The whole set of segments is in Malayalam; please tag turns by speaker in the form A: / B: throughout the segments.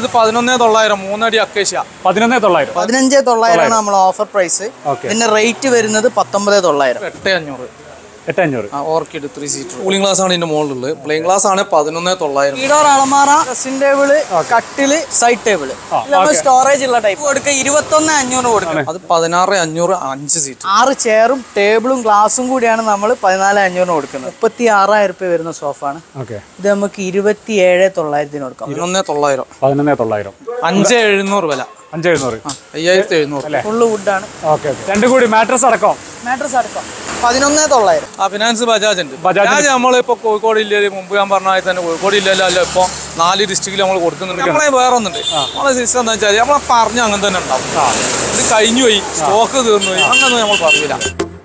A: ഇത് പതിനൊന്നേ തൊള്ളായിരം മൂന്നടി അക്കേഷ്യ
B: പതിനൊന്നേ തൊള്ളായിരം
C: പതിനഞ്ച് തൊള്ളായിരമാണ് നമ്മൾ ഓഫർ പ്രൈസ്
B: ഓക്കെ
C: ഇതിന്റെ റേറ്റ് വരുന്നത് പത്തൊമ്പത് തൊള്ളായിരം
A: എട്ട് അഞ്ഞൂറ്
B: എട്ട് അഞ്ഞൂറ്
A: ആ orchid three seater cooling glass ആണ് ഇതിന്റെ മുകളിലുള്ളത് പ്ലെയിൻ ഗ്ലാസ് ആണ് പതിനൊന്നേ തൊള്ളായിരം
C: ഈഡോർ അളമാറ ഡ്രസ്സിംഗ് ടേബിള് കട്ടില് സൈഡ് ടേബിള് നമ്മൾ സ്റ്റോറേജ് ഉള്ള ടൈപ്പ് കൊടുക്കുക ഇരുപത്തൊന്ന് അഞ്ഞൂറ് കൊടുക്കുക
A: അത് പതിനാറ് അഞ്ഞൂറ് അഞ്ച് സീറ്റ്
C: ആറ് ചെയറും ടേബിളും ഗ്ലാസും കൂടിയാണ് നമ്മൾ പതിനാല് അഞ്ഞൂറിന് കൊടുക്കുന്നത് മുപ്പത്തി ആറായിരം റുപ്യ വരുന്ന സോഫാണ്
B: ഓക്കെ
C: ഇത് നമുക്ക് ഇരുപത്തി ഏഴ് തൊള്ളായിരത്തിന് കൊടുക്കാം
A: പതിനൊന്നേ തൊള്ളായിരം
B: പതിനൊന്നേ തൊള്ളായിരം
A: അഞ്ച് എഴുന്നൂറ് വില
B: അഞ്ച് എഴുന്നൂറ്
A: അയ്യായിരത്തി എഴുന്നൂറ്
C: ഫുള്ള് വുഡാണ്
B: ഓക്കെ ഓക്കെ രണ്ടും കൂടി മാട്രസ് അടക്കം
C: മാട്രസ് അടക്കം പതിനൊന്ന് തൊള്ളായിരം
A: ആ ഫിനാൻസ് ബജാജ് ഉണ്ട്
B: ബജാജ്
A: ബജാജ് നമ്മളിപ്പോ കോഴിക്കോട് ജില്ലയിൽ മുമ്പ് ഞാൻ പറഞ്ഞ മാതിരി തന്നെ കോഴിക്കോട് ജില്ലയിലല്ല അല്ല ഇപ്പൊ നാല് ഡിസ്ട്രിക്റ്റിൽ നമ്മൾ കൊടുക്കുന്നുണ്ട് നമ്മളെ വേറെ ഒന്നുണ്ട് നമ്മളെ സിസ്റ്റം എന്താ വെച്ചാൽ നമ്മളെ പറഞ്ഞ അങ്ങനെ തന്നെ ഉണ്ടാവും ഇത് കഴിഞ്ഞു പോയി സ്റ്റോക്ക് തീർന്നു പോയി അങ്ങനെ നമ്മൾ പറയില്ല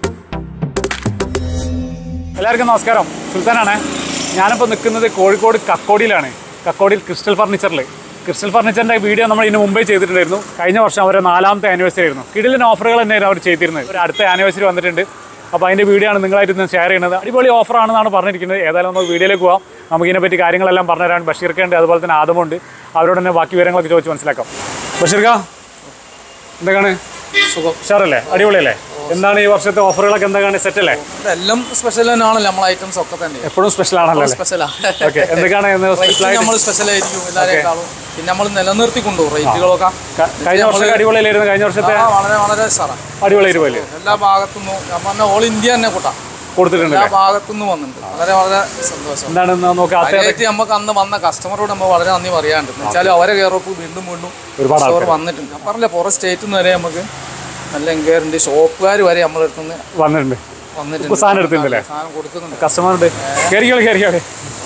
B: എല്ലാവർക്കും നമസ്കാരം സുൽത്താനാണ് ഞാനിപ്പോൾ നിൽക്കുന്നത് കോഴിക്കോട് കക്കോടിയിലാണ് കക്കോടിയിൽ ക്രിസ്റ്റൽ ഫർണിച്ചറിൽ ക്രിസ്റ്റൽ ഫർണിച്ചറിൻ്റെ വീഡിയോ നമ്മൾ ഇതിന് മുമ്പേ ചെയ്തിട്ടുണ്ടായിരുന്നു കഴിഞ്ഞ വർഷം അവരുടെ നാലാമത്തെ ആനിവേഴ്സറി ആയിരുന്നു കിടിലൻ ഓഫറുകൾ തന്നെയായിരുന്നു അവർ ചെയ്തിരുന്നത് ഒരു അടുത്ത ആനിവേഴ്സറി വന്നിട്ടുണ്ട് അപ്പോൾ അതിൻ്റെ വീഡിയോ ആണ് നിങ്ങളായിട്ട് ഇന്ന് ഷെയർ ചെയ്യുന്നത് അടിപൊളി ഓഫറാണെന്നാണ് പറഞ്ഞിരിക്കുന്നത് ഏതായാലും നമുക്ക് വീഡിയോയിലേക്ക് പോകാം നമുക്ക് ഇതിനെപ്പറ്റി കാര്യങ്ങളെല്ലാം പറഞ്ഞുതരാൻ ബഷീർക്കുണ്ട് അതുപോലെ തന്നെ ആദമുണ്ട് അവരോട് തന്നെ ബാക്കി വിവരങ്ങളൊക്കെ ചോദിച്ച് മനസ്സിലാക്കാം ബഷീർക്ക എന്തൊക്കെയാണ്
A: സുഖം
B: ഉഷാറല്ലേ അടിപൊളിയല്ലേ എന്താണ് ഈ വർഷത്തെ ഓഫറുകളൊക്കെ എന്തൊക്കെയാണ് സെറ്റ് അല്ലേ
A: ഇതെല്ലാം സ്പെഷ്യൽ തന്നെയാണല്ലോ നമ്മളെ ഐറ്റംസ് ഒക്കെ തന്നെ
B: എപ്പോഴും സ്പെഷ്യൽ ആണല്ലോ അല്ലേ
A: സ്പെഷ്യലാ
B: ഓക്കെ എന്തൊക്കെയാണ് ഇന്ന് സ്പെഷ്യൽ ആയിട്ട്
A: നമ്മൾ സ്പെഷ്യൽ ആയിരിക്കും എല്ലാവരെക്കാളും പിന്നെ നമ്മൾ നിലനിർത്തി കൊണ്ടുപോകും റേറ്റുകളൊക്കെ
B: ക- കഴിഞ്ഞ വർഷം അടിപൊളിയിലായിരുന്നു കഴിഞ്ഞ വർഷത്തെ
A: ആ, വളരെ വളരെ സാറാണ്
B: അടിപൊളിയായിട്ട് പോലെ
A: എല്ലാ ഭാഗത്തുനിന്നും ഞാൻ പറഞ്ഞ ഓൾ ഇന്ത്യ തന്നെ കൂട്ടാം
B: കൊടുത്തിട്ടുണ്ട്
A: എല്ലാ ഭാഗത്തുനിന്നും വന്നിട്ടുണ്ട് വളരെ വളരെ സന്തോഷം
B: എന്താണെന്ന് നോക്കാം
A: കാര്യമായിട്ട് നമുക്ക് അന്ന് വന്ന കസ്റ്റമറോട് നമ്മൾ വളരെ നന്ദി പറയാണ്ട് വെച്ചാൽ അവരെ കയറപ്പ് വീണ്ടും വീണ്ടും
B: ഒരുപാട്
A: കസ്റ്റമർ വന്നിട്ടുണ്ട് ഞാൻ പറഞ്ഞില്ല പുറം സ്റ്റേറ്റിൽ നിന്ന് വരെ നമുക്ക് നല്ല എൻക്വയറി ഷോപ്പുകാർ വരെ നമ്മളെ അടുത്തുനിന്ന്
B: വന്നിട്ടുണ്ട്
A: വന്നിട്ടുണ്ട്
B: സാധനം എടുത്തിട്ടുണ്ടല്ലേ
A: സാധനം കൊടുക്കുന്നുണ്ട്
B: കസ്റ്റമർ ഉണ്ട് കയറിക്കോളി കയറിക്കോളി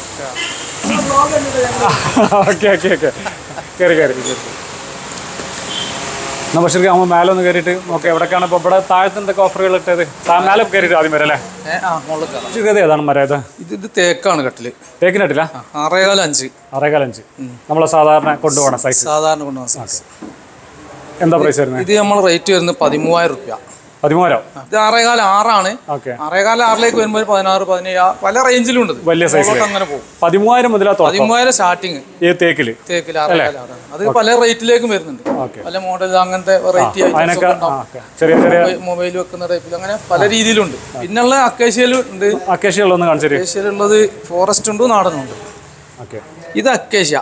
B: ഓക്കെ ഓക്കെ ഓക്കെ കയറി കയറി എന്നാ പക്ഷേ നമ്മൾ മേലെ ഒന്ന് കയറിയിട്ട് നോക്കാം എവിടെക്കാണ് ഇപ്പോൾ ഇവിടെ താഴത്ത് എന്തൊക്കെ ഓഫറുകൾ ഇട്ടത് താ- മേലെ കയറിയിട്ട് ആദ്യം വരെ അല്ലേ
A: ഏ, ആ മുകളിൽ കയറാം
B: ഇത് ഏത് ഏതാണ് മരം ഇത്
A: ഇത് ഇത് തേക്കാണ് കട്ടില്
B: തേക്കിനിട്ടില്ല
A: ആറേകാല അഞ്ച്
B: അറേകാലഞ്ച് നമ്മളെ സാധാരണ കൊണ്ടുപോകണം സൈസ്
A: സാധാരണ കൊണ്ടുവന്ന സൈസ്
B: എന്താ പ്രൈസ് വരുന്നത്
A: ഇത് നമ്മൾ റേറ്റ് വരുന്നത് പതിമൂവായിരം റുപ്യ
B: പതിമൂവായിരം
A: ഇത് ആറേകാല ആറാണ്
B: ഓക്കെ
A: ആറേകാല ആറിലേക്ക് വരുമ്പോൾ ഒരു പതിനാറ് പതിനേഴ് ആ പല റേഞ്ചിലും ഉണ്ട് ഇത്.
B: വലിയ size
A: മുകളിലോട്ട് അങ്ങനെ പോകും
B: പതിമൂവായിരം മുതലാ തുടക്കം
A: പതിമൂവായിരം സ്റ്റാർട്ടിങ്
B: ഈ തേക്കില്
A: തേക്കിൽ ആറേകാല ആറാണ് അത് പല റേറ്റിലേക്കും വരുന്നുണ്ട്
B: ഓക്കെ
A: പല മോഡൽ അങ്ങനത്തെ വെറൈറ്റി
B: അതിനൊക്കെ ആ, ഓക്കെ. ചെറിയ ചെറിയ
A: മൊബൈൽ വെക്കുന്ന ടൈപ്പിൽ അങ്ങനെ പല രീതിയിലുണ്ട് പിന്നുള്ള അക്കേഷ്യയിലും ഉണ്ട്
B: അക്കേഷ്യകളൊന്ന് കാണിച്ചു തരും
A: അക്കേഷ്യയിലുള്ളത് ഫോറസ്റ്റ് ഉണ്ട് നാടനുണ്ട്
B: ഓക്കെ
A: ഇത് അക്കേഷ്യ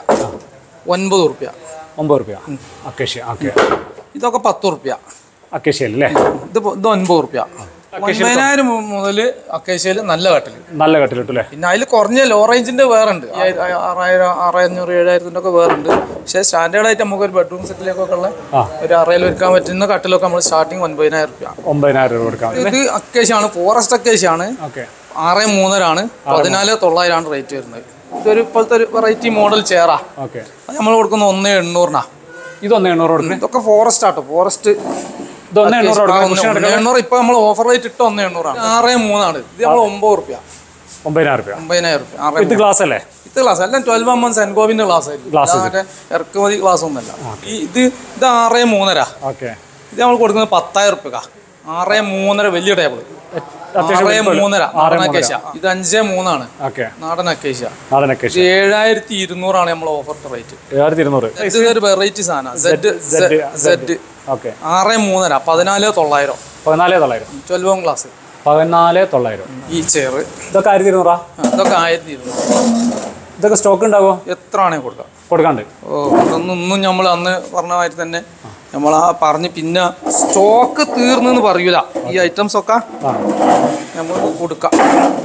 A: ഒൻപത് റുപ്യ
B: ഒമ്പത് റുപ്യ അക്കേഷ്യ ഓക്കെ
A: ഇതൊക്കെ പത്ത് റുപ്യ
B: അക്കേഷ്യ അല്ലേ
A: ഇത് പൊ- ഇത് ഒൻപത് റുപ്യ ഒൻപതിനായിരം മുതൽ അക്കേഷ്യയിൽ നല്ല കട്ടിൽ
B: നല്ല കട്ടിലിട്ടു അല്ലേ
A: പിന്നെ അതിൽ കുറഞ്ഞ ലോ റേഞ്ചിന്റെ വേറെ ഉണ്ട് ആറായിരം ആറായിരഞ്ഞൂറ് ഏഴായിരത്തിൻ്റെ ഒക്കെ വേറെ ഉണ്ട് പക്ഷേ സ്റ്റാൻഡേർഡ് ആയിട്ട് നമുക്ക് ഒരു ബെഡ്റൂം സെറ്റിലേക്കൊക്കെ ഉള്ള
B: ആ.
A: ഒരു അറയിൽ ഒരുക്കാൻ പറ്റുന്ന കട്ടിലൊക്കെ നമ്മൾ സ്റ്റാർട്ടിങ് ഒൻപതിനായിരം റുപ്യ
B: ഒമ്പതിനായിരം രൂപ കൊടുക്കാം
A: ഇത് അക്കേഷ്യാണ് ഫോറസ്റ്റ് അക്കേഷ്യാണ്
B: ഓക്കെ
A: ആറ് മൂന്നരാണ് പതിനാല് തൊള്ളായിരമാണ് റേറ്റ് വരുന്നത് ഇതൊരു ഇപ്പോഴത്തെ ഒരു വെറൈറ്റി മോഡൽ ചെയറാ
B: ഓക്കെ
A: അത് നമ്മൾ കൊടുക്കുന്ന ഒന്ന് എണ്ണൂറിനാ
B: ഇതൊന്ന് എണ്ണൂറ് കൊടുക്കുന്നത്
A: ഇതൊക്കെ ഫോറസ്റ്റ് ആട്ടോ ഫോറസ്റ്റ്
B: ഇതൊന്ന് എണ്ണൂറ് കൊടുക്കുന്നത്
A: ഒന്ന് എണ്ണൂറ് ഇപ്പൊ നമ്മൾ ഓഫർ റേറ്റ് ഇട്ട് ഒന്ന് എണ്ണൂറാണ് ആറ് മൂന്നാണ് ഇത് നമ്മൾ ഒമ്പത് റുപ്യ
B: ഒമ്പതിനായിരം രൂപ
A: ഒമ്പതിനായിരം റുപ്യ ആറ്
B: ഇത് ഗ്ലാസ് അല്ലേ
A: ഇത് ക്ലാസ് എല്ലാം ട്വൽവ് എം എം സെൻകോവിന്റെ ക്ലാസ് ആയിരിക്കും
B: Glass
A: ഇത് മറ്റേ ഇറക്കുമതി ക്ലാസ് ഒന്നല്ല ഈ ഇത് ഇത് ആറ് മൂന്നര
B: ഓക്കെ
A: ഇത് നമ്മൾ കൊടുക്കുന്നത് പത്തായിരം റുപ്യ ആറ് മൂന്നര വലിയ ടേബിൾ
B: അത്യാവശ്യം
A: ആറ് മൂന്നര നാടൻ അക്കേഷ്യ ഇത് അഞ്ച് മൂന്നാണ്
B: ഓക്കെ
A: നാടൻ അക്കേഷ്യ
B: നാടൻ
A: ഇത്
B: അക്കേഷ്യ
A: ഏഴായിരത്തി ഇരുന്നൂറാണ് നമ്മൾ ഓഫർ റേറ്റ്
B: ഏഴായിരത്തി ഇരുന്നൂറ്
A: ഇത് ഒരു വെറൈറ്റി സാധനം സെഡ് സെഡ്
B: ഓക്കെ
A: ആറ് മൂന്നര പതിനാല് തൊള്ളായിരം
B: പതിനാല് തൊള്ളായിരം
A: ട്വൽവ് എം ക്ലാസ്
B: പതിനാല് തൊള്ളായിരം
A: ഈ ചെയർ
B: ഇതൊക്കെ ആയിരത്തി ഇരുന്നൂറാ
A: ഇതൊക്കെ ആയിരത്തി ഇരുന്നൂറ്
B: ഇതൊക്കെ സ്റ്റോക്ക് ഉണ്ടാവോ
A: എത്ര ആണെങ്കിൽ കൊടുക്കാം
B: കൊടുക്കാണ്ട്
A: ഓ അതൊന്നും ഒന്നും നമ്മൾ അന്ന് പറഞ്ഞ മാതിരി തന്നെ നമ്മൾ ആ പറഞ്ഞ് പിന്നെ സ്റ്റോക്ക് തീർന്നെന്ന് പറയൂല ഈ ഐറ്റംസ് ഒക്കെ
B: ആ
A: നമ്മൾ കൊടുക്കാം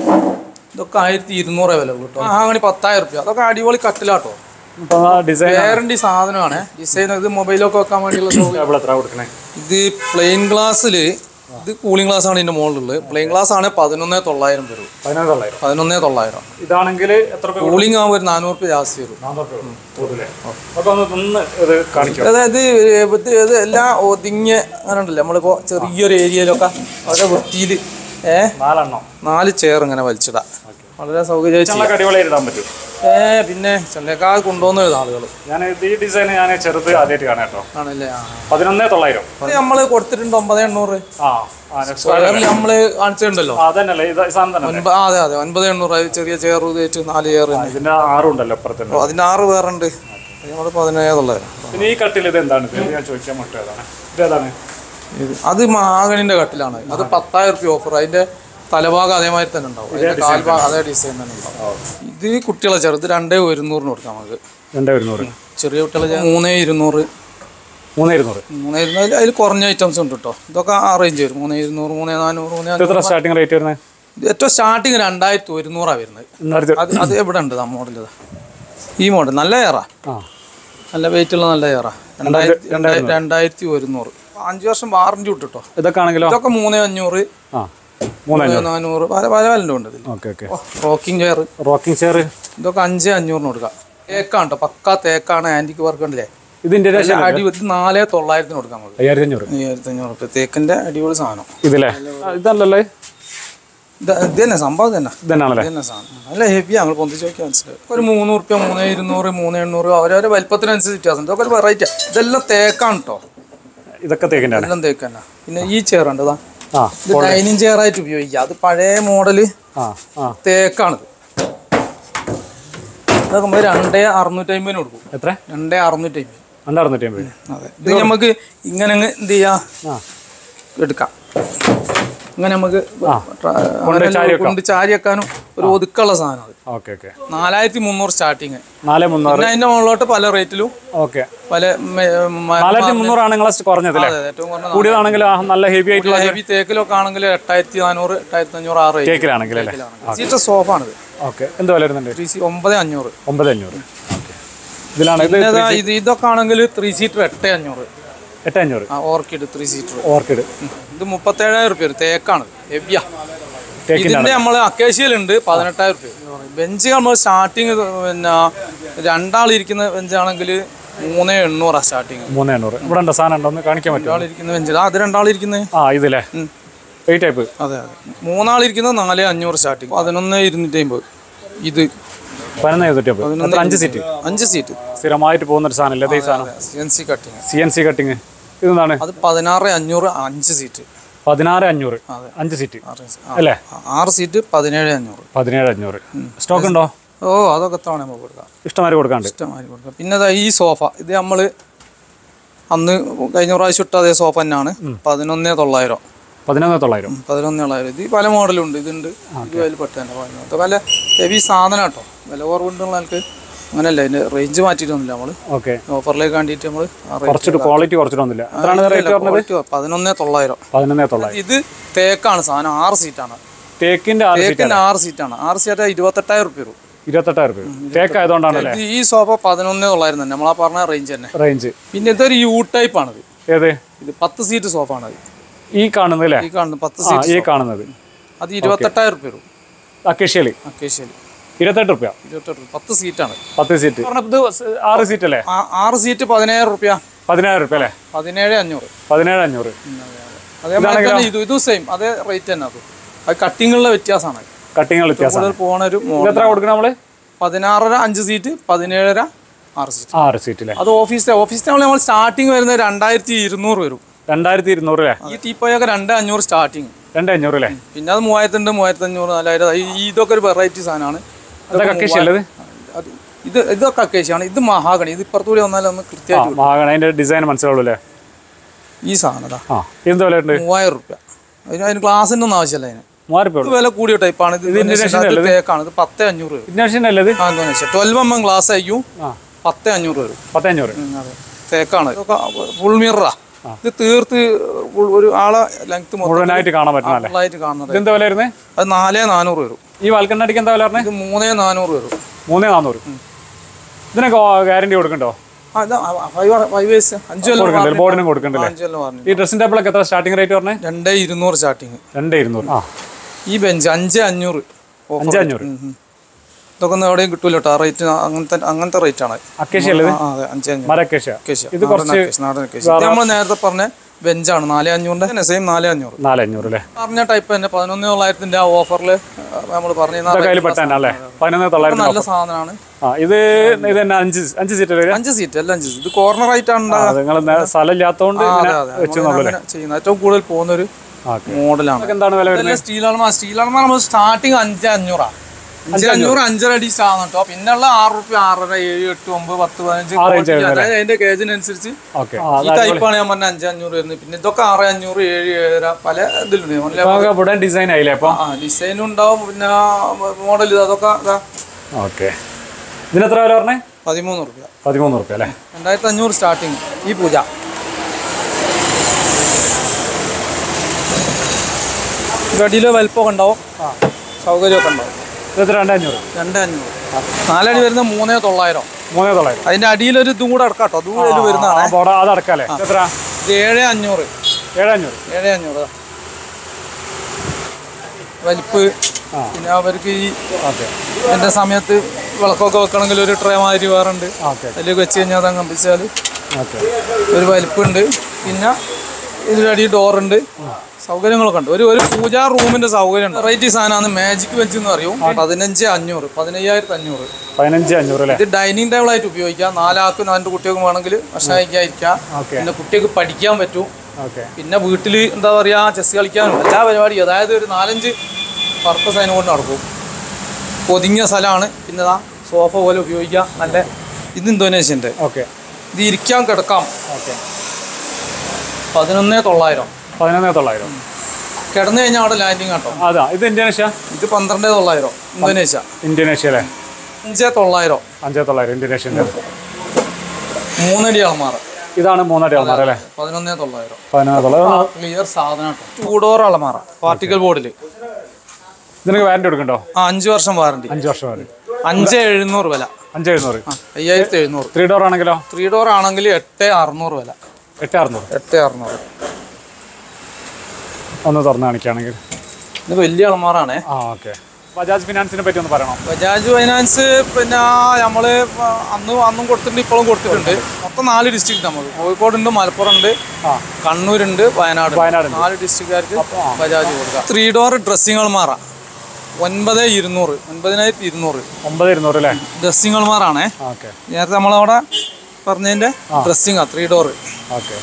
A: ഇതൊക്കെ ആയിരത്തി ഇരുന്നൂറേ വില ഉള്ളൂ കേട്ടോ ആ അങ്ങനെ പത്തായിരം റുപ്യ അതൊക്കെ അടിപൊളി കട്ടിലാട്ടോ
B: ഇപ്പം ഡിസൈൻ
A: ഗ്യാരണ്ടി സാധനമാണ് ഡിസൈൻ ഇത് മൊബൈലൊക്കെ വെക്കാൻ വേണ്ടിയുള്ള ഷോ
B: ടേബിൾ എത്ര കൊടുക്കണേ
A: ഇത് പ്ലെയിൻ ഗ്ലാസ്സിൽ ഇത് കൂളിംഗ് ഗ്ലാസ് ആണ് ഇതിന്റെ മുകളിലുള്ളത് പ്ലെയിൻ ഗ്ലാസ് ആണ് പതിനൊന്നേ തൊള്ളായിരം വരും
B: പതിനാല് തൊള്ളായിരം
A: പതിനൊന്നേ തൊള്ളായിരം
B: ഇതാണെങ്കിൽ എത്ര രൂപ
A: കൂളിംഗ് ആകുമ്പോൾ ഒരു നാനൂറ് രൂപ ജാസ്തി വരും
B: നാനൂറ് രൂപ കൂടുതലേ അപ്പൊ ഒന്ന് ഒന്ന് ഇത് കാണിക്കാം
A: അതായത് ഇത് ഇത് എല്ലാം ഒതുങ്ങിയ അങ്ങനെ ഉണ്ടല്ലോ നമ്മളിപ്പോ ചെറിയൊരു ഏരിയയിലൊക്കെ വളരെ വൃത്തിയിൽ ഏ
B: നാലെണ്ണം
A: നാല് ചെയർ ഇങ്ങനെ വലിച്ചിടാം വളരെ സൗകര്യമായി ചെയ്യാം
B: നല്ല അടിപൊളിയായിട്ട് ഇടാൻ പറ്റും
A: ഏ പിന്നെ ചെന്നേക്കാൾ കൊണ്ടുവന്ന ആളുകൾ
B: ഞാൻ ഈ ഡിസൈൻ ഞാൻ ചെറുത് ആദ്യമായിട്ട് കാണാം കേട്ടോ
A: ആണല്ലേ ആ
B: പതിനൊന്നേ തൊള്ളായിരം
A: നമ്മൾ കൊടുത്തിട്ടുണ്ട് ഒമ്പത് എണ്ണൂറ്
B: ആ ആ next
A: സ്ക്വയറിൽ നമ്മൾ കാണിച്ചിട്ടുണ്ടല്ലോ
B: ആ, അതന്നല്ലേ ഇത് ഈ സാധനം തന്നെ
A: ഒൻപത് ആ, അതെ അതെ ഒൻപത് എണ്ണൂറ് അത് ചെറിയ ചെയർ ഇതേറ്റ് നാല് ചെയർ തന്നെ
B: ഇതിന്റെ ആറും ഉണ്ടല്ലോ അപ്പുറത്തുണ്ട്
A: അതിന്റെ ആറ് വേറെ ഉണ്ട് നമ്മൾ പതിനേഴുള്ളത്
B: പിന്നെ ഈ കട്ടിൽ ഇത് എന്താണ് ഇത് ഞാൻ ചോദിക്കാൻ മറ്റു ഏതാണ് ഇത് ഏതാണ്
A: ഇത് അത് മഹാഗണിന്റെ കട്ടിലാണ് അത് പത്തായിരം റുപ്യ ഓഫർ അതിന്റെ തലഭാഗം അതേമാതിരി തന്നെ ഉണ്ടാവും അതിന്റെ കാൽഭാഗം അതേ ഡിസൈൻ തന്നെ ഉണ്ടാവും ഇത് കുട്ടികളെ ചെറുത് രണ്ടേ ഒരുന്നൂറിന് കൊടുക്കാം നമുക്ക്
B: രണ്ടേ ഒരുന്നൂറ്
A: ചെറിയ കുട്ടികളെ ചെ- മൂന്നേ ഇരുന്നൂറ്
B: മൂന്നേ ഇരുന്നൂറ്
A: മൂന്നേ ഇരുന്നൂറ് അതിൽ കുറഞ്ഞ ഐറ്റംസ് ഉണ്ട് കേട്ടോ ഇതൊക്കെ ആ റേഞ്ച് വരും മൂന്നേ ഇരുന്നൂറ് മൂന്നേ നാനൂറ് മൂന്നേ
B: ഇത്
A: അഞ്ഞൂറ്
B: എത്ര സ്റ്റാർട്ടിംഗ് റേറ്റ് വരുന്നത്
A: ഇത് ഏറ്റവും സ്റ്റാർട്ടിങ് രണ്ടായിരത്തി ഒരുന്നൂറാണ് വരുന്നത്
B: രണ്ടായിരത്തി
A: അത് അത് എവിടെ ഉണ്ട് ആ മോഡൽ ഇതാ ഈ മോഡൽ നല്ല ഏറാ
B: ആ
A: നല്ല വെയിറ്റ് ഉള്ള നല്ല ഏറാ രണ്ടായിരത്തി രണ്ടായിരത്തി ഒരുന്നൂറ് അഞ്ച് വർഷം വാറണ്ടി വിട്ടിട്ടോ
B: ഇതൊക്കെ ആണെങ്കിലോ
A: ഇതൊക്കെ മൂന്നേ അഞ്ഞൂറ്
B: ആ മൂന്നേ
A: മൂന്നേ നാനൂറ് പല പല വല്ലതും ഉണ്ട് ഇതിൽ
B: okay okay
A: rocking chair
B: rocking chair
A: ഇതൊക്കെ അഞ്ച് അഞ്ഞൂറിന് കൊടുക്കാം തേക്കാണ് കേട്ടോ പക്കാ തേക്കാണ് ആന്റിക്ക് വർക്ക് ഉണ്ടല്ലേ
B: ഇത് ഇന്ത്യൻ
A: അടി ഇത് നാലേ തൊള്ളായിരത്തിന് കൊടുക്കാൻ നമുക്ക്
B: അയ്യായിരത്തി അഞ്ഞൂറ്
A: അയ്യായിരത്തി അഞ്ഞൂറ് റുപ്യ തേക്കിന്റെ അടിപൊളി സാധനം
B: ഇതില്ലേ ആ, ഇതല്ലല്ലേ
A: ഇത് ഇത് തന്നെ സംഭവം തന്നെ ഇത്
B: ഇതന്നാണല്ലേ
A: തന്നെ സാധനം നല്ല ഹെവി ഞങ്ങൾ പൊന്തിച്ച് നോക്കിയാൽ മനസ്സിലായി ഒരു മൂന്ന് റുപ്യ മൂന്ന് ഇരുന്നൂറ് മൂന്ന് എണ്ണൂറ് അവരവരെ വലിപ്പത്തിനനുസരിച്ച് വ്യത്യാസം ഇതൊക്കെ ഒരു വെറൈറ്റി ഇതെല്ലാം തേക്കാണ് കേട്ടോ
B: ഇതൊക്കെ തേക്കിൻ്റെ ആണ്
A: എല്ലാം തേക്ക് തന്നെ പിന്നെ ഈ ചെയർ ഉണ്ട് ഇതാ
B: ആ
A: ഇത് ഡൈനിങ് ചെയർ ആയിട്ട് ഉപയോഗിക്കുക അത് പഴയ മോഡല്
B: ആ ആ
A: തേക്കാണിത് ഇതൊക്കെ നമ്മൾ രണ്ടേ അറുന്നൂറ്റമ്പതിന് കൊടുക്കും
B: എത്ര
A: രണ്ടേ അറുന്നൂറ്റമ്പത്
B: രണ്ടറുന്നൂറ്റി അമ്പത്
A: അതെ ഇത് നമുക്ക് ഇങ്ങനെ അങ്ങ് എന്ത് ചെയ്യാം
B: ആ
A: എടുക്കാം ഇങ്ങനെ നമുക്ക് ട്ര-
B: കൊണ്ട്
A: അങ്ങനെ
B: ചാരി വെക്കാം.
A: കൊണ്ട് ചാരി വെക്കാനും ഒരു ഒതുക്കമുള്ള സാധനം അത്
B: ഓക്കെ ഓക്കെ
A: നാലായിരത്തി മുന്നൂറ് സ്റ്റാർട്ടിങ്
B: നാല് മുന്നൂറ്
A: പിന്നെ അതിന്റെ മുകളിലോട്ട് പല റേറ്റിലും
B: ഓക്കെ
A: പല മെ- മ-
B: നാലായിരത്തി മുന്നൂറാണ് നിങ്ങളെ കുറഞ്ഞത് അല്ലേ
A: അതെ, ഏറ്റവും കുറഞ്ഞ
B: കൂടിയതാണെങ്കിൽ ആ നല്ല ഹെവി ആയിട്ടുള്ള
A: ഹെവി തേക്കിലൊക്കെ ആണെങ്കിൽ എട്ടായിരത്തി നാനൂറ് എട്ടായിരത്തി അഞ്ഞൂറ് ആറ് റേറ്റ്
B: കേക്കിലാണെങ്കിൽ അല്ലേ
A: സീറ്റ് സോഫ ആണിത്
B: ഓക്കെ എന്ത് വില വരുന്നുണ്ട്
A: ത്രീ സീ ഒമ്പത് അഞ്ഞൂറ്
B: ഒമ്പത് അഞ്ഞൂറ് ഓക്കെ ഇതിലാണ് ഇത്
A: പിന്നെ ദാ ഇത് ഇതൊക്കെ ആണെങ്കിൽ ത്രീ സീറ്റർ എട്ട് അഞ്ഞൂറ്
B: എട്ട് അഞ്ഞൂറ്
A: ആ ഓർക്കിഡ് ത്രീ സീറ്റർ
B: ഓർക്കിഡ്
A: ഇത് മുപ്പത്തേഴായിരം റുപ്യ തേക്കാണ് ഹെവിയാ
B: തേക്കിൻ്റെ
A: ഇതിന്റെ നമ്മൾ അക്കേഷ്യയിലുണ്ട് പതിനെട്ടായിരം റുപ്യ ബെഞ്ച് നമ്മൾ സ്റ്റാർട്ടിങ് പിന്നെ രണ്ടാളിരിക്കുന്ന ബെഞ്ചാണെങ്കിൽ മൂന്ന് എണ്ണൂറാണ് സ്റ്റാർട്ടിങ്
B: മൂന്ന് എണ്ണൂറ് ഇവിടെ ഉണ്ടോ സാധനം ഉണ്ടോ ഒന്ന് കാണിക്കാൻ പറ്റുമോ
A: ഒരാളിരിക്കുന്ന ബെഞ്ച് അത് രണ്ടാളിരിക്കുന്നത്
B: ആ ഇതില്ലേ ഈ ടൈപ്പ്
A: അതെ അതെ മൂന്നാളിരിക്കുന്നത് നാല് അഞ്ഞൂറ് സ്റ്റാർട്ടിങ് പതിനൊന്ന് ഇരുന്നൂറ്റി അമ്പത് ഇത്
B: പതിനൊന്ന് എഴുന്നൂറ്റി അമ്പത് എത്ര അഞ്ച് സീറ്റ്
A: അഞ്ച് സീറ്റ്
B: സ്ഥിരമായിട്ട് പോകുന്ന ഒരു സാധനം ഇല്ലേ ഈ സാധനം
A: C N C cutting
B: C N C cutting ഇതെന്താണ്
A: അത് പതിനാറ് അഞ്ഞൂറ് അഞ്ച് സീറ്റ്
B: പതിനാറ് അഞ്ഞൂറ്
A: അതെ.
B: അഞ്ച് സീറ്റ്
A: ആറ് സീറ്റ്. ആ,
B: അല്ലേ
A: ആ, ആറ് സീറ്റ് പതിനേഴ് അഞ്ഞൂറ്
B: പതിനേഴ് അഞ്ഞൂറ് സ്റ്റോക്ക് ഉണ്ടോ
A: ഓ അതൊക്കെ തവണ നമുക്ക് കൊടുക്കാം
B: ഇഷ്ടമാതിരി കൊടുക്കാണ്ട്
A: ഇഷ്ടമാതിരി കൊടുക്കാം പിന്നെ ദാ ഈ സോഫ ഇത് നമ്മൾ അന്ന് കഴിഞ്ഞ പ്രാവശ്യം ഇട്ട അതേ സോഫ തന്നെയാണ് പതിനൊന്നേ തൊള്ളായിരം
B: പതിനൊന്ന് തൊള്ളായിരം
A: പതിനൊന്ന് തൊള്ളായിരം ഇത് പല മോഡലുണ്ട് ഇതുണ്ട് ഇത് അതിൽ പെട്ട തന്നെ പതിനൊന്ന് പല ഹെവി സാധനം കേട്ടോ വില കുറവുണ്ടുള്ള ആൾക്ക് അങ്ങനല്ല അതിന്റെ റേഞ്ച് മാറ്റിയിട്ടൊന്നുമില്ല നമ്മൾ
B: ഓക്കെ
A: ഓഫറിലേക്ക് വേണ്ടിയിട്ട് നമ്മൾ
B: കുറച്ചിട്ട് ക്വാളിറ്റി കുറച്ചിട്ടൊന്നുമില്ല എത്രയാണ് റേറ്റ് പറഞ്ഞത്
A: പതിനൊന്നേ തൊള്ളായിരം
B: പതിനൊന്നേ തൊള്ളായിരം
A: ഇത് തേക്കാണ് സാധനം ആറ് സീറ്റാണ്
B: തേക്കിന്റെ ആറ് സീറ്റ്
A: തേക്കിന്റെ ആറ് സീറ്റാണ് ആറ് സീറ്റ് ഇരുപത്തെട്ടായിരം റുപ്യ വരും
B: ഇരുപത്തെട്ടായിരം രൂപ തേക്ക് ആയതുകൊണ്ടാണല്ലേ
A: ഇത് ഈ സോഫ പതിനൊന്നേ തൊള്ളായിരം തന്നെ നമ്മളാ പറഞ്ഞ റേഞ്ച് തന്നെ
B: റേഞ്ച്
A: പിന്നെ ഇതൊരു യു ടൈപ്പ് ആണിത്
B: ഏത്
A: ഇത് പത്ത് സീറ്റ് സോഫ ആണ്
B: ഈ കാണുന്നല്ലേ
A: ഈ കാണുന്നത് പത്ത്
B: ആ
A: സീറ്റ്
B: ഈ കാണുന്നത്
A: അത് ഇരുപത്തെട്ടായിരം റുപ്യ വരും
B: അക്കേഷ്യല്
A: അക്കേഷ്യയിൽ
B: ഇരുപത്തെട്ട് റുപ്യ
A: ഇരുപത്തെട്ട് രൂപ. പത്ത് സീറ്റാണ്
B: പത്ത് സീറ്റ് ഇത് ആറ് സീറ്റ് അല്ലേ
A: ആ- ആറ് സീറ്റ് പതിനായിരം റുപ്യ
B: പതിനായിരം റുപ്യ അല്ലേ
A: പതിനേഴ് അഞ്ഞൂറ്
B: പതിനേഴ് അഞ്ഞൂറ്
A: അതേപോലെ തന്നെ ഇത് ഇതും സെയിം അതേ റേറ്റ് തന്നെ അത് അത് കട്ടിങ്ങുള്ള വ്യത്യാസമാണ്
B: കട്ടിങ്ങൾ വ്യത്യാസം
A: കൂടുതൽ പോണ ഒരു
B: ഇത്
A: മോഡൽ
B: എത്ര കൊടുക്കണം നമ്മള്
A: പതിനാറര അഞ്ച് സീറ്റ് പതിനേഴര ആറ് സീറ്റ്
B: ആറ് സീറ്റ് അല്ലേ
A: അത് ഓഫീസിലെ ഓഫീസിലെ നമ്മൾ സ്റ്റാർട്ടിങ് വരുന്നത് രണ്ടായിരത്തി ഇരുന്നൂറ് വരും
B: രണ്ടായിരത്തി ഇരുന്നൂറ് അല്ലേ
A: ഈ ടീപ്പോയൊക്കെ രണ്ട് അഞ്ഞൂറ് സ്റ്റാർട്ടിങ്
B: രണ്ട് അഞ്ഞൂറ് അല്ലേ
A: പിന്നെ അത് മൂവായിരത്തിണ്ട് മൂവായിരത്തി അഞ്ഞൂറ് നാലായിരം ഈ- ഈ ഇതൊക്കെ ഒരു വെറൈറ്റി സാധനമാണ്
B: അതൊക്കെ അക്കേഷ്യ അല്ലത്
A: അത് ഇത് ഇതൊക്കെ അക്കേശാണ് ഇത് മഹാഗണി ഇത് ഇപ്പുറത്തുകൂടി വന്നാലും ഒന്ന്
B: ആ
A: കൃത്യമായിട്ട്
B: മാഗണ അതിന്റെ ഡിസൈൻ മനസ്സിലാവുള്ളൂ അല്ലേ
A: ഈ സാധനം ഇതാ
B: ആ എന്ത് വില ഉണ്ട്
A: മൂവായിരം റുപ്യ അതിന് അതിന് ഗ്ലാസിൻ്റെ ഒന്നും ആവശ്യമില്ല അതിന്
B: മൂവായിരം രൂപ
A: ഇത് വില കൂടിയ ടൈപ്പാണ് ഇത് ഇന്തോനേഷ്യൻ ഇത് തേക്കാണ് ഇത് പത്ത് അഞ്ഞൂറ് വരും
B: ഇഗ്നേഷൻ അല്ലേ ഇത്
A: ആ Indonesia twelve M M glass ആയിരിക്കും
B: ആ
A: പത്ത് അഞ്ഞൂറ് വരും
B: പത്തഞ്ഞൂറ്
A: ഉം, അതെ തേക്കാണ് ഇതൊക്കെ ഫുൾ മിററാ ഇത് തീർത്ത് full ഒരു ആളെ ലെങ്ത്
B: മുഴുവനായിട്ട് കാണാൻ പറ്റുന്നല്ലേ
A: ഫുള്ളായിട്ട് കാണുന്നത്
B: ഇതെന്താ വില വരുന്നത്
A: അത് നാലേ നാനൂറ് വരും
B: ഈ വാൽക്കണ്ണടിക്ക് എന്താ വില പറഞ്ഞത്
A: ഇത് മൂന്നേ നാനൂറ് വരും
B: മൂന്നേ നാന്നൂറ് ഇതിനൊക്കെ ഗ്യാരണ്ടി കൊടുക്കണ്ടോ
A: ആ ഇതാ ഫൈവ് ഫൈവ് ഇയേഴ്സ് അഞ്ചു കൊല്ലം
B: കൊടുക്കണ്ടേ
A: warranty.
B: ബോർഡിനും കൊടുക്കണ്ടല്ലേ
A: അഞ്ചു കൊല്ലം പറഞ്ഞു
B: ഈ ഡ്രസ്സിംഗ് ടേബിളൊക്കെ എത്ര സ്റ്റാർട്ടിംഗ് റേറ്റ് പറഞ്ഞേ
A: രണ്ടേ ഇരുന്നൂറ് സ്റ്റാർട്ടിങ്
B: രണ്ട് ഇരുന്നൂറ് ആ
A: ഈ ബെഞ്ച് അഞ്ച് അഞ്ഞൂറ് offer.
B: അഞ്ച് അഞ്ഞൂറ്
A: ഉം, ഉം. ഇതൊക്കെ ഒന്നും എവിടെയും കിട്ടൂല കേട്ടോ ആ റേറ്റ് അങ്ങനത്തെ അങ്ങനത്തെ റേറ്റ് ആണ്
B: അക്കേഷ്യ അല്ലേ ഇത്
A: ആ, അതെ അഞ്ച് അഞ്ഞൂറ്
B: മര അക്കേഷ്യ
A: അക്കേഷ്യ.
B: ഇത്
A: നാടൻ
B: കുറച്ച്
A: അക്കേഷ്യ, നാടൻ അക്കേഷ്യ. ഇത് നമ്മൾ നേരത്തെ പറഞ്ഞ ബെഞ്ചാണ് നാല് അഞ്ഞൂറിന്റെ സെയിം നാല് അഞ്ഞൂറ്
B: നാല് അഞ്ഞൂറ് അല്ലേ
A: പറഞ്ഞ ടൈപ്പ് തന്നെ പതിനൊന്ന് തൊള്ളായിരത്തിന്റെ ആ ഓഫറിൽ നമ്മൾ പറഞ്ഞു
B: ഇതൊക്കെ അതിൽ പെട്ടാൻ അല്ലേ പതിനൊന്ന് തൊള്ളായിരത്തി
A: നല്ല സാധനമാണ്
B: ആ ഇത് ഇത് തന്നെ അഞ്ച് അഞ്ച് സീറ്റ് വരിക
A: അഞ്ച് സീറ്റ് അല്ല അഞ്ച് സീറ്റ് ഇത് കോർണർ ആയിട്ടാണ് ഉണ്ടാകുക.
B: നിങ്ങൾ സ്ഥലം ഇല്ലാത്തതുകൊണ്ട്
A: ആ,
B: ഇങ്ങനെ
A: അതെ, അതെ.
B: വെച്ച്
A: നമ്മൾ
B: നോക്കല്ലേ
A: അങ്ങനെ ചെയ്യുന്നത് ഏറ്റവും കൂടുതൽ പോകുന്ന ഒരു
B: ഓക്കെ
A: മോഡലാണ്
B: എന്താണ് വില വരുന്നത്
A: സ്റ്റീൽ ആൾമാർ സ്റ്റീൽ ആൾമാർ നമ്മൾ സ്റ്റാർട്ടിങ് അഞ്ച് അഞ്ഞൂറാ അഞ്ച് അഞ്ഞൂറ് അഞ്ചര അടി സാധനം കേട്ടോ പിന്നെയുള്ള ആറ് റുപ്യ ആറര ഏഴ് എട്ട് ഒമ്പത് പത്ത് പതിനഞ്ച്
B: ആ range
A: quality. അതായത് അതിന്റെ കേജിനനുസരിച്ച്
B: ഓക്കെ
A: ഈ ടൈപ്പാണ് ഞാൻ പറഞ്ഞ അഞ്ച് അഞ്ഞൂറ് വരുന്നത് പിന്നെ ഇതൊക്കെ ആറ് അഞ്ഞൂറ് ഏഴ് ഏഴര പല ഇതിലുണ്ട് നല്ല
B: ഇവിടെ ഡിസൈൻ ആയില്ലേ അപ്പോൾ
A: ആ ഡിസൈനും ഉണ്ടാവും പിന്നെ മോഡൽ അതൊക്കെ ഇതാ
B: ഓക്കെ ഇതിന് എത്ര വില പറഞ്ഞേ
A: പതിമൂന്ന് റുപ്യ
B: പതിമൂന്ന് റുപ്യ അല്ലേ
A: രണ്ടായിരത്തി അഞ്ഞൂറ് സ്റ്റാർട്ടിങ് ഈ പൂജ ഗടിയിലോ വലിപ്പമൊക്കെ ഉണ്ടാവും സൗകര്യമൊക്കെ ഉണ്ടാവും
B: ഇത് എത്ര രണ്ട് അഞ്ഞൂറ്
A: രണ്ട് അഞ്ഞൂറ് നാലടി വരുന്ന മൂന്നേ തൊള്ളായിരം
B: മൂന്നേ തൊള്ളായിരം
A: അതിന്റെ അടിയിലൊരു ഇതും കൂടെ അടക്കാട്ടോ ദൂരം വരുന്നതാണ്
B: ആ ബോർഡ് അത് അടക്കാല്ലേ ഇത് എത്ര
A: ഇത് ഏഴ് അഞ്ഞൂറ്
B: ഏഴ് അഞ്ഞൂറ്
A: ഏഴ് അഞ്ഞൂറ് ദാ. വലിപ്പ്
B: ആ.
A: പിന്നെ അവർക്ക് ഈ
B: ഓക്കെ
A: ഇതിന്റെ സമയത്ത് വിളക്കൊക്കെ വെക്കണമെങ്കിൽ ഒരു ട്രേ മാതിരി വേറെ ഉണ്ട്
B: ഓക്കെ
A: അതിലേക്ക് വെച്ച് കഴിഞ്ഞാൽ അത് കമ്പിച്ചാൽ
B: ഓക്കെ
A: ഒരു വലിപ്പുണ്ട് പിന്നെ ഇതിലടി ഡോറുണ്ട് സൗകര്യങ്ങളൊക്കെ ഉണ്ട് ഒരു ഒരു പൂജാ റൂമിന്റെ സൗകര്യം ഉണ്ട് വെറൈറ്റി സാധനമാണ് മാജിക് വെച്ച് എന്ന് പറയും പതിനഞ്ച് അഞ്ഞൂറ് പതിനയ്യായിരത്തി അഞ്ഞൂറ്
B: പതിനഞ്ച് അഞ്ഞൂറ് അല്ലേ
A: ഇത് ഡൈനിങ് ടേബിൾ ആയിട്ട് ഉപയോഗിക്കാം നാലാൾക്കും രണ്ട് കുട്ടികൾക്കും വേണമെങ്കിൽ ഭക്ഷണിക്കാതിരിക്കാം
B: ഓക്കെ
A: പിന്നെ കുട്ടികൾക്ക് പഠിക്കാൻ പറ്റും
B: ഓക്കെ
A: പിന്നെ വീട്ടിൽ എന്താ പറയാ ചെസ് കളിക്കാനും എല്ലാ പരിപാടിയും അതായത് ഒരു നാലഞ്ച് പർപ്പസ് അതിനെ കൊണ്ട് നടക്കും പൊതിഞ്ഞ സ്ഥലമാണ് പിന്നെ ഇതാ സോഫ പോലെ ഉപയോഗിക്കാം നല്ല ഇത് ഇന്തോനേഷ്യൻ്റെ
B: ഓക്കെ
A: ഇത് ഇരിക്കാൻ കിടക്കാം
B: ഓക്കെ
A: പതിനൊന്നേ തൊള്ളായിരം
B: പതിനൊന്ന് തൊള്ളായിരം
A: കിടന്നു കഴിഞ്ഞാൽ അവിടെ ലാൻഡിങ് കേട്ടോ
B: അതാ ഇത് ഇന്തോനേഷ്യ
A: ഇത് പന്ത്രണ്ടേ തൊള്ളായിരം ഇന്തോനേഷ്യ
B: ഇന്തോനേഷ്യ അല്ലേ
A: അഞ്ചേ തൊള്ളായിരം
B: അഞ്ചേ തൊള്ളായിരം ഇന്തോനേഷ്യൻ്റെ
A: മൂന്നടി അളമാറ
B: ഇതാണ് മൂന്നടി അൽമാര അല്ലേ
A: പതിനൊന്നേ തൊള്ളായിരം
B: പതിനൊന്ന് തൊള്ളായിരം
A: ക്ലിയർ സാധനം ടൂ ഡോർ അളമാറ പാർട്ടിക്കൽ ബോർഡിൽ
B: ഇതിനൊക്കെ വാറണ്ടി കൊടുക്കണ്ടോ
A: ആ അഞ്ച് വർഷം വാറണ്ടി
B: അഞ്ച് വർഷം വരെ
A: അഞ്ച് എഴുന്നൂറ് വില
B: അഞ്ച് എഴുന്നൂറ്
A: ആ അയ്യായിരത്തി എഴുന്നൂറ്
B: ത്രീ ഡോർ ആണെങ്കിലോ
A: ത്രീ ഡോർ ആണെങ്കിൽ എട്ട് അറുന്നൂറ് വില
B: എട്ട് അറുന്നൂറ്
A: എട്ട് അറുന്നൂറ്
B: ഒന്ന് തുറന്ന് കാണിക്കുകയാണെങ്കിൽ
A: ഇത് വലിയ അളമാറാണേ
B: ആ ഓക്കെ ബജാജ് ഫിനാൻസിനെ പറ്റി ഒന്ന് പറയണം
A: ബജാജ് ഫൈനാൻസ് പിന്നെ നമ്മള് അന്ന് അന്നും കൊടുത്തിട്ടുണ്ട് ഇപ്പോഴും കൊടുത്തിട്ടുണ്ട് മൊത്തം നാല് ഡിസ്ട്രിക്ട് നമുക്ക് കോഴിക്കോടുണ്ട് മലപ്പുറം ഉണ്ട്
B: ആ
A: കണ്ണൂരുണ്ട് വയനാട്
B: വയനാടുണ്ട്.
A: നാല് ഡിസ്ട്രിക്റ്റുകാർക്ക് ബജാജ് കൊടുക്കാം ത്രീ ഡോർ ഡ്രസ്സിംഗ് അൾമാറ ഒൻപത് ഇരുന്നൂറ് ഒൻപതിനായിരത്തി ഇരുന്നൂറ്
B: ഒമ്പത് ഇരുന്നൂറ് അല്ലേ
A: ഡ്രസ്സിംഗ് അൾമാറാണേ
B: ഓക്കെ
A: നേരത്തെ നമ്മളവിടെ പറഞ്ഞതിന്റെ ഡ്രസ്സിംഗാ ത്രീ ഡോർ
B: ഓക്കെ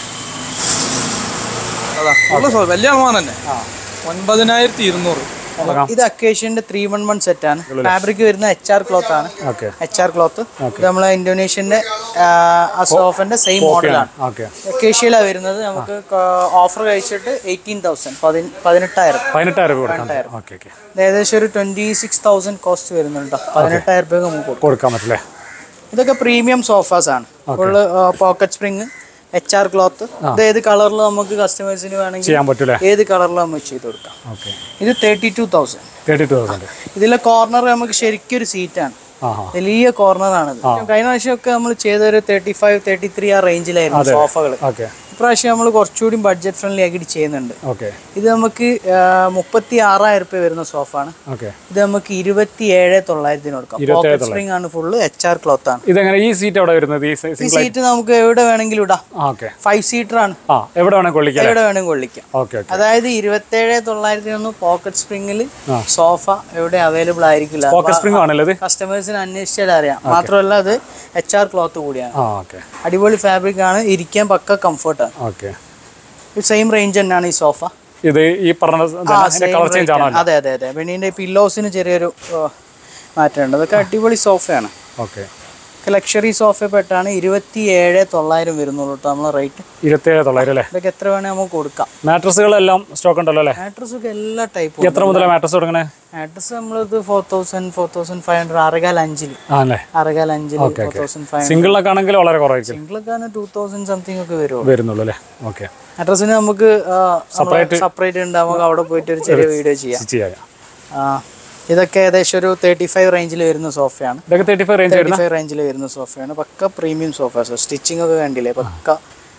A: അതാ ഉള്ള സോ- വലിയ അൾമാർ തന്നെ
B: ആ
A: ഒൻപതിനായിരത്തി ഇരുന്നൂറ്
B: തുടങ്ങാം
C: ഇത് അക്കേഷ്യന്റെ ത്രീ വൺ വൺ സെറ്റ് ആണ് ഫാബ്രിക് വരുന്ന എച്ച് ആർ ക്ലോത്ത് ആണ്
B: ഓക്കെ
C: എച്ച് ആർ ക്ലോത്ത് ഇത് നമ്മളെ ഇന്തോനേഷ്യന്റെ ആ സോഫന്റെ സെയിം മോഡലാണ്
B: ഓക്കെ
C: അക്കേഷ്യയിലാണ് വരുന്നത് നമുക്ക് ഓഫർ കഴിച്ചിട്ട് എയ്റ്റീൻ തൗസൻഡ് പതിനെട്ടായിരം
B: പതിനെട്ടായിരം രൂപ കൊടുക്കാം ഓക്കെ ഓക്കെ
C: ഇത് ഏകദേശം ഒരു ട്വന്റി സിക്സ് തൗസൻഡ് കോസ്റ്റ് വരുന്നുണ്ട് പതിനെട്ടായിരം രൂപ നമുക്ക് കൊടുക്കും
B: കൊടുക്കാൻ പറ്റില്ലേ
C: ഇതൊക്കെ പ്രീമിയം സോഫാസ് ആണ് full pocket spring H R cloth ഇത് ഏത് കളറിൽ നമുക്ക് കസ്റ്റമേഴ്സിന് വേണമെങ്കിൽ
B: ചെയ്യാൻ പറ്റൂലേ
C: ഏത് കളറിൽ നമുക്ക് ചെയ്ത് കൊടുക്കാം
B: ഓക്കെ
C: ഇത് thirty two thousand
B: thirty two thousand
C: ഇതിലെ കോർണർ നമുക്ക് ശരിക്കും ഒരു സീറ്റാണ്
B: ആ ആ
C: വലിയ കോർണറാണിത് കഴിഞ്ഞ പ്രാവശ്യമൊക്കെ നമ്മൾ ചെയ്ത ഒരു തേർട്ടി ഫൈവ് തേർട്ടി ത്രീ ആ റേഞ്ചിലായിരുന്നു സോഫകൾ
B: ഓക്കെ
C: ഇപ്രാവശ്യം നമ്മൾ കുറച്ചുകൂടി ബഡ്ജറ്റ് ഫ്രണ്ട്ലി ആക്കിയിട്ട് ചെയ്യുന്നുണ്ട്
B: ഓക്കെ
C: ഇത് നമുക്ക് മുപ്പത്തി ആറായിരം രൂപ വരുന്ന സോഫാണ്
B: ഓക്കെ
C: ഇത് നമുക്ക് ഇരുപത്തി ഏഴ് തൊള്ളായിരത്തിന് കൊടുക്കാം പോക്കറ്റ് സ്പ്രിംഗ് ആണ് ഫുള്ള് എച്ച് ആർ ക്ലോത്ത് ആണ്
B: ഇതെങ്ങനെ ഈ സീറ്റ് എവിടെ വരുന്നത് ഈ
C: ഈ
B: സിംഗിൾ
C: സീറ്റ് നമുക്ക് എവിടെ വേണമെങ്കിലും ഇടാം
B: ഓക്കെ
C: ഫൈവ് സീറ്റർ ആണ്
B: ആ എവിടെ വേണേൽ കൊള്ളിക്കാം
C: എവിടെ വേണമെങ്കിലും കൊള്ളിക്കാം
B: ഓക്കെ ഓക്കെ
C: അതായത് ഇരുപത്തേഴ് തൊള്ളായിരത്തി ഒന്ന് പോക്കറ്റ് സ്പ്രിംഗിൽ
B: ആ.
C: സോഫ എവിടെ അവൈലബിൾ ആയിരിക്കില്ല
B: പോക്കറ്റ് സ്പ്രിംഗ് ആണല്ലോ ഇത്
C: കസ്റ്റമേഴ്സിന് അന്വേഷിച്ചാൽ അറിയാം മാത്രമല്ല അത് എച്ച് ആർ ക്ലോത്ത് കൂടിയാണ്
B: ആ ഓക്കെ
C: അടിപൊളി ഫാബ്രിക് ആണ് ഇരിക്കാൻ പക്ക കംഫർട്ടാണ്
B: ഓക്കെ
C: സെയിം റേഞ്ച് തന്നെയാണ് ഈ സോഫ
B: ഇത് ഈ പറഞ്ഞ കളർ ചേഞ്ച് ആണോ
C: അതെ അതെ അതെ പിന്നെ ഇതിന്റെ പില്ലോസിന് ചെറിയൊരു ഏഹ്, മാറ്റമുണ്ട് അതൊക്കെ അടിപൊളി സോഫയാണ്
B: ഓക്കെ
C: ലക്ഷറി സോഫ പെട്ടാണ് ഇരുപത്തി ഏഴ് തൊള്ളായിരം വരുന്നുള്ളൂ കേട്ടോ നമ്മളെ റേറ്റ്
B: ഇരുപത്തേഴ് തൊള്ളായിരം അല്ലേ
C: ഇതൊക്കെ എത്ര വേണേൽ നമുക്ക് കൊടുക്കാം
B: മാട്രസുകളെല്ലാം സ്റ്റോക്ക് ഉണ്ടല്ലോ അല്ലേ
C: മാട്രസ് ഒക്കെ എല്ലാ ടൈപ്പും
B: എത്ര മുതലാണ് മാട്രസ് തുടങ്ങണേ
C: മാട്രസ് നമ്മളിത് four thousand four thousand five hundred അറകാൽ അഞ്ചില്
B: ആ അല്ലേ
C: അറകാൽ അഞ്ചില് ഫോർ തൗസൻഡ് ഫൈവ്
B: സിംഗിളിലൊക്കെ ആണെങ്കിൽ വളരെ കുറവായിരിക്കും
C: സിംഗിളൊക്കെ ടൂ തൗസൻഡ് സംതിങ് ഒക്കെ വരുള്ളൂ
B: വരുന്നുള്ളൂ അല്ലേ ഓക്കെ
C: മാട്രസിന് നമുക്ക് സെപ്പറേറ്റ് ഉണ്ട് നമുക്ക് അവിടെ പോയിട്ട് ഒരു ചെറിയ വീഡിയോ ചെയ്യാം
B: ചെയ്യാം
C: ആ, ഇതൊക്കെ ഏകദേശം ഒരു തേർട്ടി ഫൈവ് റേഞ്ചിൽ വരുന്ന സോഫയാണ്
B: ഇതൊക്കെ thirty five range
C: thirty five റേഞ്ചിൽ വരുന്ന സോഫയാണ് പക്ക പ്രീമിയം സോഫാസ് സ്റ്റിച്ചിങ് ഒക്കെ കണ്ടില്ലേ പക്ക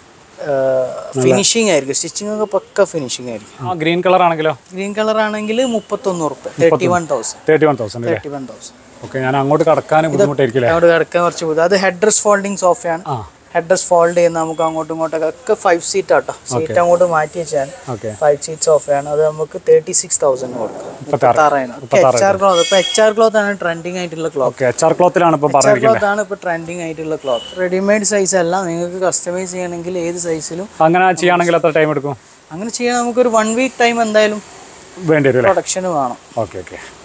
C: ഫിനിഷിംഗ് ആയിരിക്കും സ്റ്റിച്ചിങ് ഒക്കെ പക്ക ഫിനിഷിംഗ് ആയിരിക്കും
B: ആ ഗ്രീൻ കളർ ആണെങ്കിലോ
C: ഗ്രീൻ കളർ ആണെങ്കിൽ മുപ്പത്തൊന്ന് ഉറുപ്പ് thirty one thousand
B: thirty one thousand അല്ലേ
C: തേർട്ടി വൺ തൗസൻഡ്
B: ഓക്കെ ഞാൻ അങ്ങോട്ട് കടക്കാൻ ബുദ്ധിമുട്ടായിരിക്കും അല്ലേ
C: അവിടെ കിടക്കാൻ കുറച്ച് ബുദ്ധി അത് ഹെഡ്രസ് ഫോൾഡിങ് സോഫയാണ്
B: ആ
C: ഹെഡ്രസ് ഫോൾഡ് ചെയ്യുന്ന നമുക്ക് അങ്ങോട്ടും ഇങ്ങോട്ടൊക്കെ ഒക്കെ ഫൈവ് സീറ്റ് ആട്ടോ സീറ്റ് അങ്ങോട്ട് മാറ്റി വെച്ചാൽ
B: ഓക്കെ
C: ഫൈവ് സീറ്റ് സോഫയാണ് അത് നമുക്ക് തേർട്ടി സിക്സ് തൗസൻഡ് കൊടുക്കും
B: മുപ്പത്താറ്
C: മുപ്പത്താറായിരം എച്ച് ആർ ക്ലോത്ത് ഇപ്പൊ എച്ച് ആർ ക്ലോത്ത് ആണ് ട്രെൻഡിങ് ആയിട്ടുള്ള ക്ലോത്ത്
B: ഓക്കെ എച്ച് ആർ ക്ലോത്തിലാണ് ഇപ്പോൾ പറഞ്ഞിരിക്കുന്നത്
C: ക്ലോത്ത് ആണ് ഇപ്പൊ ട്രെൻഡിങ് ആയിട്ടുള്ള ക്ലോത്ത് റെഡിമെയ്ഡ് സൈസ് അല്ല നിങ്ങൾക്ക് കസ്റ്റമൈസ് ചെയ്യണമെങ്കിൽ ഏത് സൈസിലും
B: അങ്ങനെ ചെയ്യുകയാണെങ്കിൽ എത്ര ടൈം എടുക്കും
C: അങ്ങനെ ചെയ്യാൻ നമുക്കൊരു വൺ വീക്ക് ടൈം എന്തായാലും
B: വേണ്ടി വരും അല്ലേ
C: പ്രൊഡക്ഷന് വേണം
B: ഓക്കെ ഓക്കെ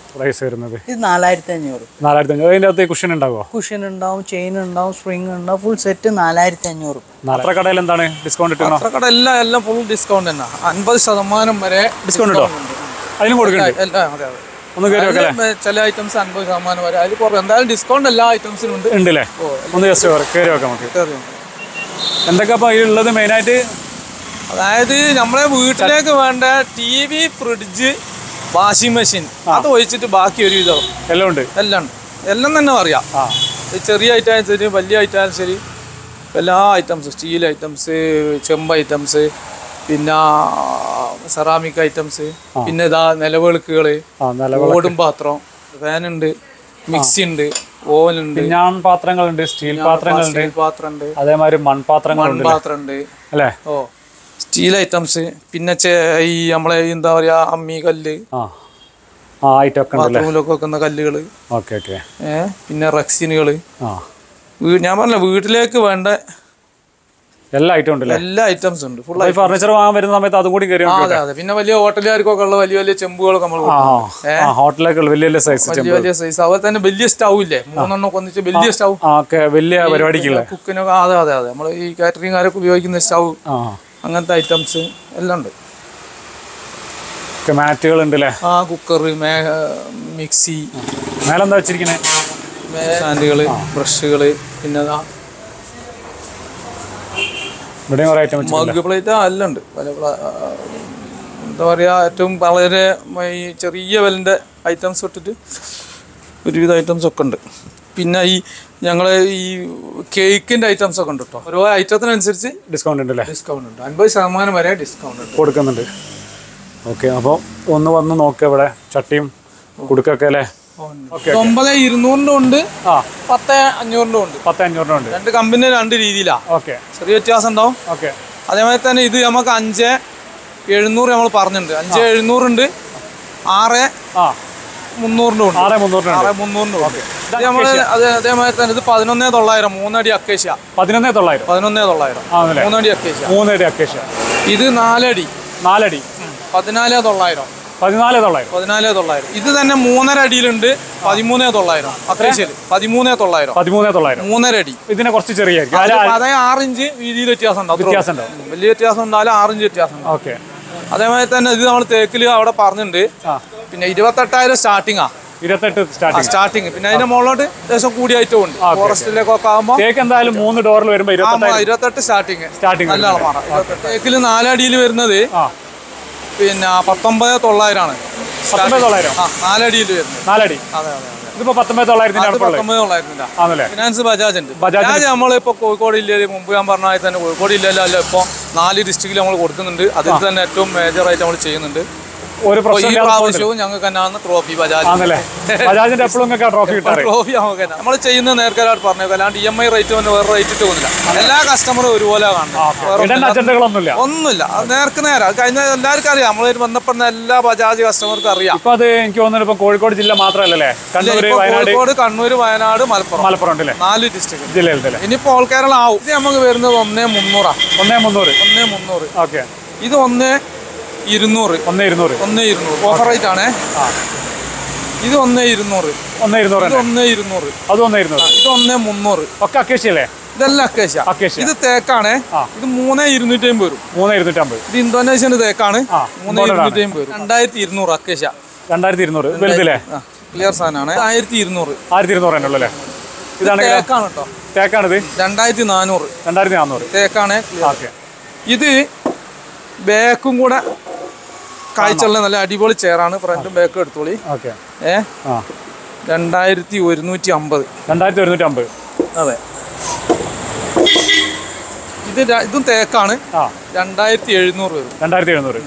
B: പ്രൈസ് വരുന്നത്
C: ഇത് നാലായിരത്തി അഞ്ഞൂറ്
B: നാലായിരത്തി അഞ്ഞൂറ് അതിൻ്റെ അകത്ത് കുഷൻ ഉണ്ടാവുമോ
C: കുഷൻ ഉണ്ടാവും ചെയിൻ ഉണ്ടാവും സ്പ്രിങ് ഉണ്ടാവും ഫുൾ സെറ്റ് നാലായിരത്തി അഞ്ഞൂറ്
B: നാലര കടയിൽ എന്താണ് ഡിസ്കൗണ്ട് കിട്ടണോ
A: അത്രക്കട എല്ലാം എല്ലാം ഫുൾ ഡിസ്കൗണ്ട് തന്നെ അൻപത് ശതമാനം വരെ
B: ഡിസ്കൗണ്ട് ഉണ്ടോ അതിനും കൊടുക്കുന്നുണ്ട്
A: എല്ലാ- അതെ അതെ
B: ഒന്ന് കയറി വെക്കല്ലേ
A: അതില് ചില ഐറ്റംസ് അൻപത് ശതമാനം വരെ അതിൽ കുറവ് എന്തായാലും ഡിസ്കൗണ്ട് എല്ലാ ഐറ്റംസിനും ഉണ്ട്
B: ഉണ്ട് അല്ലേ ഒന്ന് ജസ്റ്റ് കയറി വെക്കാം നമുക്ക്
A: കേറി വന്നു.
B: എന്തൊക്കെ അപ്പോൾ അതിലുള്ളത് മെയിനായിട്ട്
A: അതായത് നമ്മളെ വീട്ടിലേക്ക് വേണ്ട T V fridge washing machine അത് ഒഴിച്ചിട്ട് ബാക്കി ഒരു വിധം
B: എല്ലാം ഉണ്ട്
A: എല്ലാം ഉണ്ട് എല്ലാം തന്നെ പറയാം
B: ആ
A: ഇത് ചെറിയ ഐറ്റം ശരി വലിയ ഐറ്റം ശരി എല്ലാ ഐറ്റംസ് സ്റ്റീൽ ഐറ്റംസ് ചെമ്പ് ഐറ്റംസ് പിന്നെ സെറാമിക് ഐറ്റംസ് പിന്നെ ഇതാ നിലവിളക്കുകൾ
B: ആ നല്ല
A: ഓടും പാത്രം ഫാനുണ്ട് മിക്സി ഉണ്ട് ഓവനുണ്ട്
B: ഞാൻ പാത്രങ്ങളുണ്ട് സ്റ്റീൽ പാത്രങ്ങളുണ്ട്
A: സ്റ്റീൽ പാത്രം ഉണ്ട്
B: അതേമാതിരി മൺപാത്രങ്ങളുണ്ട്
A: മൺപാത്രം ഉണ്ട്
B: അല്ലേ
A: ഓ സ്റ്റീൽ ഐറ്റംസ് പിന്നെ ചെ- ഈ നമ്മളെ ഈ എന്താ പറയാ അമ്മി കല്ല്
B: ആ ആ ഐറ്റം ഒക്കെ ഉണ്ടല്ലേ
A: ബാത്റൂമിലൊക്കെ വെക്കുന്ന കല്ലുകൾ
B: ഓക്കെ ഓക്കെ
A: ഏ പിന്നെ റെക്സിനുകൾ
B: ആ
A: ഞാൻ പറഞ്ഞ വീട്ടിലേക്ക് വേണ്ട
B: എല്ലാ ഐറ്റം ഉണ്ടല്ലേ
A: എല്ലാ ഐറ്റംസും ഉണ്ട് ഫുൾ
B: ഈ ഫർണിച്ചർ വാങ്ങാൻ വരുന്ന സമയത്ത് അതും കൂടി കയറി
A: ആ അതെ അതെ പിന്നെ വലിയ ഹോട്ടലുകാർക്കൊക്കെ ഉള്ള വലിയ വലിയ ചെമ്പുകളൊക്കെ നമ്മൾ
B: ആ ആ ഹോട്ടലൊക്കെ വലിയ വലിയ സൈസ്
A: വലിയ വലിയ സൈസ് അതുപോലെ തന്നെ വലിയ സ്റ്റൗ ഇല്ലേ മൂന്നെണ്ണം ഒക്കെ ഒന്നിച്ച് വലിയ സ്റ്റൗ
B: ആ ഒക്കെ വലിയ പരിപാടിക്കുള്ള
A: കുക്കിനൊക്കെ അതെ അതെ അതെ നമ്മൾ ഈ കാറ്ററിംഗുകാരൊക്കെ ഉപയോഗിക്കുന്ന സ്റ്റൗ
B: ആ
A: അങ്ങനത്തെ ഐറ്റംസ് എല്ലാം ഉണ്ട്
B: ഒക്കെ മാറ്റുകൾ ഉണ്ട് അല്ലേ
A: ആ കുക്കർ മേ മിക്സി
B: മേലെന്താ വെച്ചിരിക്കണേ
A: സ്റ്റാൻഡുകൾ ബ്രഷുകൾ പിന്നെ ദാ
B: ഇവിടെയും കുറേ ഐറ്റം വെച്ചിട്ടുണ്ട്
A: മഗ് പ്ലേറ്റ് എല്ലാം ഉണ്ട് പല പ്ല- ആ, എന്താ പറയുക ഏറ്റവും വളരെ ഈ ചെറിയ വിലൻ്റെ ഐറ്റംസ് ഇട്ടിട്ട് ഒരുവിധ ഐറ്റംസ് ഒക്കെ ഉണ്ട് പിന്നെ ഈ ഞങ്ങൾ ഈ കേക്കിൻ്റെ ഐറ്റംസ് ഒക്കെ ഉണ്ട് കേട്ടോ ഓരോ ഐറ്റത്തിനനുസരിച്ച്
B: ഡിസ്കൗണ്ട് ഉണ്ട് അല്ലേ
A: ഡിസ്കൗണ്ട് ഉണ്ട് അൻപത് ശതമാനം വരെ ഡിസ്കൗണ്ട് ഉണ്ട്
B: കൊടുക്കുന്നുണ്ട് ഓക്കെ അപ്പോൾ ഒന്ന് വന്ന് നോക്കുക ഇവിടെ ചട്ടിയും കുടുക്കൊക്കെ അല്ലേ ഓക്കെ
A: ഒമ്പത് ഇരുന്നൂറിൻ്റെ ഉണ്ട്
B: ആ
A: പത്ത് അഞ്ഞൂറിൻ്റെ ഉണ്ട്
B: പത്ത് അഞ്ഞൂറിനും ഉണ്ട്
A: രണ്ട് കമ്പനി രണ്ട് രീതിയിലാണ്
B: ഓക്കെ
A: ചെറിയ വ്യത്യാസം ഉണ്ടാവും
B: ഓക്കെ
A: അതേമാതിരി തന്നെ ഇത് നമുക്ക് അഞ്ച് എഴുന്നൂറ് നമ്മൾ പറഞ്ഞിട്ടുണ്ട് അഞ്ച് എഴുന്നൂറുണ്ട് ആറ്
B: ആ
A: മുന്നൂറിൻ്റെ ഉണ്ട്
B: ആറ് മുന്നൂറിനുണ്ട്
A: ആറ് മുന്നൂറിൻ്റെ ഉണ്ട് ഇത് നമ്മൾ അത് അതേമാതിരി തന്നെ ഇത് പതിനൊന്നേ തൊള്ളായിരം മൂന്നടി അക്കേഷ്യ
B: പതിനൊന്നേ തൊള്ളായിരം
A: പതിനൊന്നേ തൊള്ളായിരം
B: ആണല്ലേ
A: മൂന്നടി അക്കേഷ്യ
B: മൂന്നടി അക്കേഷ്യ
A: ഇത് നാലടി
B: നാലടി
A: പതിനാലേ തൊള്ളായിരം
B: പതിനാല് തൊള്ളായിരം
A: പതിനാലേ തൊള്ളായിരം ഇത് തന്നെ മൂന്നര അടിയിലുണ്ട് പതിമൂന്നേ തൊള്ളായിരം അക്കേഷ്യയിൽ പതിമൂന്നേ തൊള്ളായിരം
B: പതിമൂന്നേ തൊള്ളായിരം
A: മൂന്നര അടി
B: ഇതിനെ കുറച്ച് ചെറിയായിരിക്കും
A: അത് അതായത് ആറ് ഇഞ്ച് വീതിയിൽ വ്യത്യാസം ഉണ്ടാവും അത്രേ
B: വ്യത്യാസം
A: ഉള്ളൂ.
B: ഉണ്ടാവും
A: വലിയ വ്യത്യാസം ഉണ്ടായാലും ആറ് ഇഞ്ച് വ്യത്യാസം ഉണ്ടാവും
B: ഓക്കെ
A: അതേമാതിരി തന്നെ ഇത് നമ്മൾ തേക്കിൽ അവിടെ പറഞ്ഞിട്ടുണ്ട്
B: ആ
A: പിന്നെ ഇരുപത്തെട്ടായിരം സ്റ്റാർട്ടിങ്ങാ
B: ഇരുപത്തെട്ട് സ്റ്റാർട്ടിങ്
A: സ്റ്റാർട്ടിങ് പിന്നെ അതിന്റെ മുകളിലോട്ട് ഏകദേശം കൂടിയ ഐറ്റം ഉണ്ട് ഫോറസ്റ്റിലേക്കൊക്കെ ആകുമ്പോൾ
B: തേക്ക് എന്തായാലും മൂന്ന് ഡോറിൽ വരുമ്പോൾ ഇരുപത്തെട്ടായിരം
A: ഇരുപത്തെട്ട് സ്റ്റാർട്ടിങ്
B: സ്റ്റാർട്ടിങ്
A: നല്ല അളമാണ് തേക്കിൽ നാലടിയിൽ വരുന്നത്
B: ആ
A: പിന്നെ പത്തൊമ്പത് തൊള്ളായിരമാണ്
B: പത്തൊമ്പത് തൊള്ളായിരം
A: ആ നാലടിയിൽ വരുന്നത്
B: നാലടി
A: അതെ അതെ അതെ
B: ഇതിപ്പോ പത്തൊമ്പത് തൊള്ളായിരത്തിന്റെ
A: അത്
B: അടുത്തുള്ളത്
A: പത്തൊമ്പത് തൊള്ളായിരത്തിൻ്റെ
B: ആണല്ലേ
A: ഫിനാൻസ് ബജാജ് ഉണ്ട്
B: ബജാജ്
A: ബജാജ് നമ്മളിപ്പോൾ കോഴിക്കോട് ജില്ലയിൽ മുമ്പ് ഞാൻ പറഞ്ഞ മാതിരി തന്നെ കോഴിക്കോട് ജില്ലയിലല്ല ഇപ്പോൾ നാല് ഡിസ്ട്രിക്റ്റിൽ നമ്മൾ കൊടുക്കുന്നുണ്ട് അതിൽ തന്നെ ഏറ്റവും മേജറായിട്ട് നമ്മൾ ചെയ്യുന്നുണ്ട്
B: ഒരു
A: അപ്പോൾ ഈ
B: പ്രശ്നം
A: പ്രാവശ്യവും ഞങ്ങൾക്ക് തന്നെയാണ് ട്രോഫി ബജാജ്
B: ആണല്ലേ ബജാജിന്റെ എപ്പോഴും നിങ്ങൾക്ക് ട്രോഫി കിട്ടാറ്
A: ട്രോഫി നമുക്ക് തന്നെ നമ്മൾ ചെയ്യുന്ന നേർക്കാരായിട്ട് പറഞ്ഞേക്കാം അല്ലാണ്ട് ഇ എം ഐ റേറ്റ് തന്നെ വേറെ റേറ്റ് ഇട്ട് പോകുന്നില്ല എല്ലാ കസ്റ്റമറും ഒരുപോലെ കാണണം വേറെ
B: ഇടൻ അജണ്ടകളൊന്നുമില്ല
A: ഒന്നുമില്ല അത് നേർക്ക് നേരം അത് കഴിഞ്ഞ എല്ലാവർക്കും അറിയാം നമ്മൾ ബന്ധപ്പെടുന്ന എല്ലാ ബജാജ് കസ്റ്റമർക്കും അറിയാം
B: ഇപ്പൊ അത് എനിക്ക് തോന്നുന്നു ഇപ്പൊ കോഴിക്കോട് ജില്ല മാത്രമല്ലല്ലേ കണ്ണൂര്
A: ഇപ്പൊ
B: വയനാട്
A: കോഴിക്കോട് കണ്ണൂർ വയനാട് മലപ്പുറം
B: മലപ്പുറം ഉണ്ടല്ലേ
A: നാല് ഡിസ്ട്രിക്ട്
B: ജില്ലയിലല്ലേ
A: ഇനിയിപ്പോൾ ഓൾ കേരള ആവും ഇത് നമുക്ക് വരുന്നത് ഒന്നേ മുന്നൂറാ
B: ഒന്നേ മുന്നൂറ്
A: ഒന്നേ മുന്നൂറ്
B: ഓക്കെ
A: ഇത് ഒന്നേ ഇരുന്നൂറ്
B: ഒന്നേ ഇരുന്നൂറ്
A: ഒന്നേ ഇരുന്നൂറ് ഓഫർ റേറ്റ് ആണേ
B: ആ
A: ഇത് ഒന്നേ ഇരുന്നൂറ്
B: ഒന്നേ ഇരുന്നൂറ്
A: ഇത്
B: തന്നെ
A: ഒന്നേ ഇരുന്നൂറ്
B: അതും ഒന്നേ ഇരുന്നൂറ്
A: ഇത് ഒന്നേ മുന്നൂറ്
B: ഒക്കെ അക്കേഷ്യല്ലേ
A: ഇതെല്ലാം അക്കേഷ്യ
B: അക്കേഷ്യ.
A: ഇത് തേക്കാണേ
B: ആ.
A: ഇത് മൂന്നേ ഇരുന്നൂറ്റി അമ്പത് വരും
B: മൂന്ന് ഇരുന്നൂറ്റമ്പത്
A: ഇത് ഇന്തോനേഷ്യന്റെ തേക്കാണ്
B: ആ,
A: മൂന്നേ ഇരുന്നൂറ്റി അമ്പത് വരും രണ്ടായിരത്തി ഇരുന്നൂറ് അക്കേഷ്യ
B: രണ്ടായിരത്തി ഇരുന്നൂറ് വലുതല്ലേ
A: ക്ലിയർ സാധനമാണ് ആയിരത്തി ഇരുന്നൂറ്
B: ആയിരത്തി ഇരുന്നൂറ് തന്നെ ഉള്ളല്ലേ ഇതാണെങ്കിൽ
A: തേക്കാണ് കേട്ടോ
B: തേക്കാണിത്
A: രണ്ടായിരത്തി നാനൂറ്
B: രണ്ടായിരത്തി നാന്നൂറ്
A: തേക്കാണ്
B: ഓക്കെ
A: ഇത് ബാക്കും കൂടെ കാഴ്ചയുള്ള നല്ല അടിപൊളി ചെയറാണ് ഫ്രണ്ടും ബാക്കും എടുത്തോളി
B: ഓക്കെ
A: ഏ
B: ആ
A: രണ്ടായിരത്തി ഒരുന്നൂറ്റി അമ്പത്
B: രണ്ടായിരത്തി ഒരുന്നൂറ്റമ്പത്
A: അതെ ഇത് ര- ഇതും തേക്കാണ്
B: ആ
A: രണ്ടായിരത്തി എഴുന്നൂറ് വരും
B: രണ്ടായിരത്തി എഴുന്നൂറ്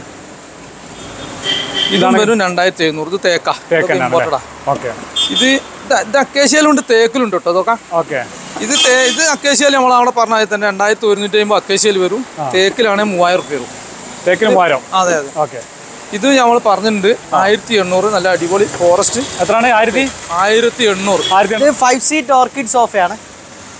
A: ഇതും വരും രണ്ടായിരത്തി എഴുന്നൂറ് ഇത് തേക്കാ
B: തേക്ക് തന്നെയാണ്
A: ഇമ്പോർട്ടഡാ
B: ഓക്കെ
A: ഇത് ഇത് ഇത് അക്കേഷ്യയിലുണ്ട് തേക്കിലുണ്ട് കേട്ടോ അതൊക്കെ
B: ഓക്കെ
A: ഇത് തേ ഇത് അക്കേഷ്യയിൽ നമ്മൾ അവിടെ പറഞ്ഞ മാതിരി തന്നെ രണ്ടായിരത്തി ഒരുന്നൂറ്റി അമ്പത് അക്കേഷ്യയിൽ വരും തേക്കിലാണെങ്കിൽ മൂവായിരം റുപ്യ വരും
B: തേക്കിന് മൂവായിരം
A: അതെ അതെ
B: ഓക്കെ
A: ഇത് നമ്മൾ പറഞ്ഞിട്ടുണ്ട് ആയിരത്തി എണ്ണൂറ് നല്ല അടിപൊളി ഫോറസ്റ്റ്
B: എത്രയാണ് ആയിരത്തി
A: ആയിരത്തി എണ്ണൂറ്
B: ആയിരത്തി
C: ഇത് ഫൈവ് സീറ്റ് ഓർക്കിഡ് സോഫയാണ്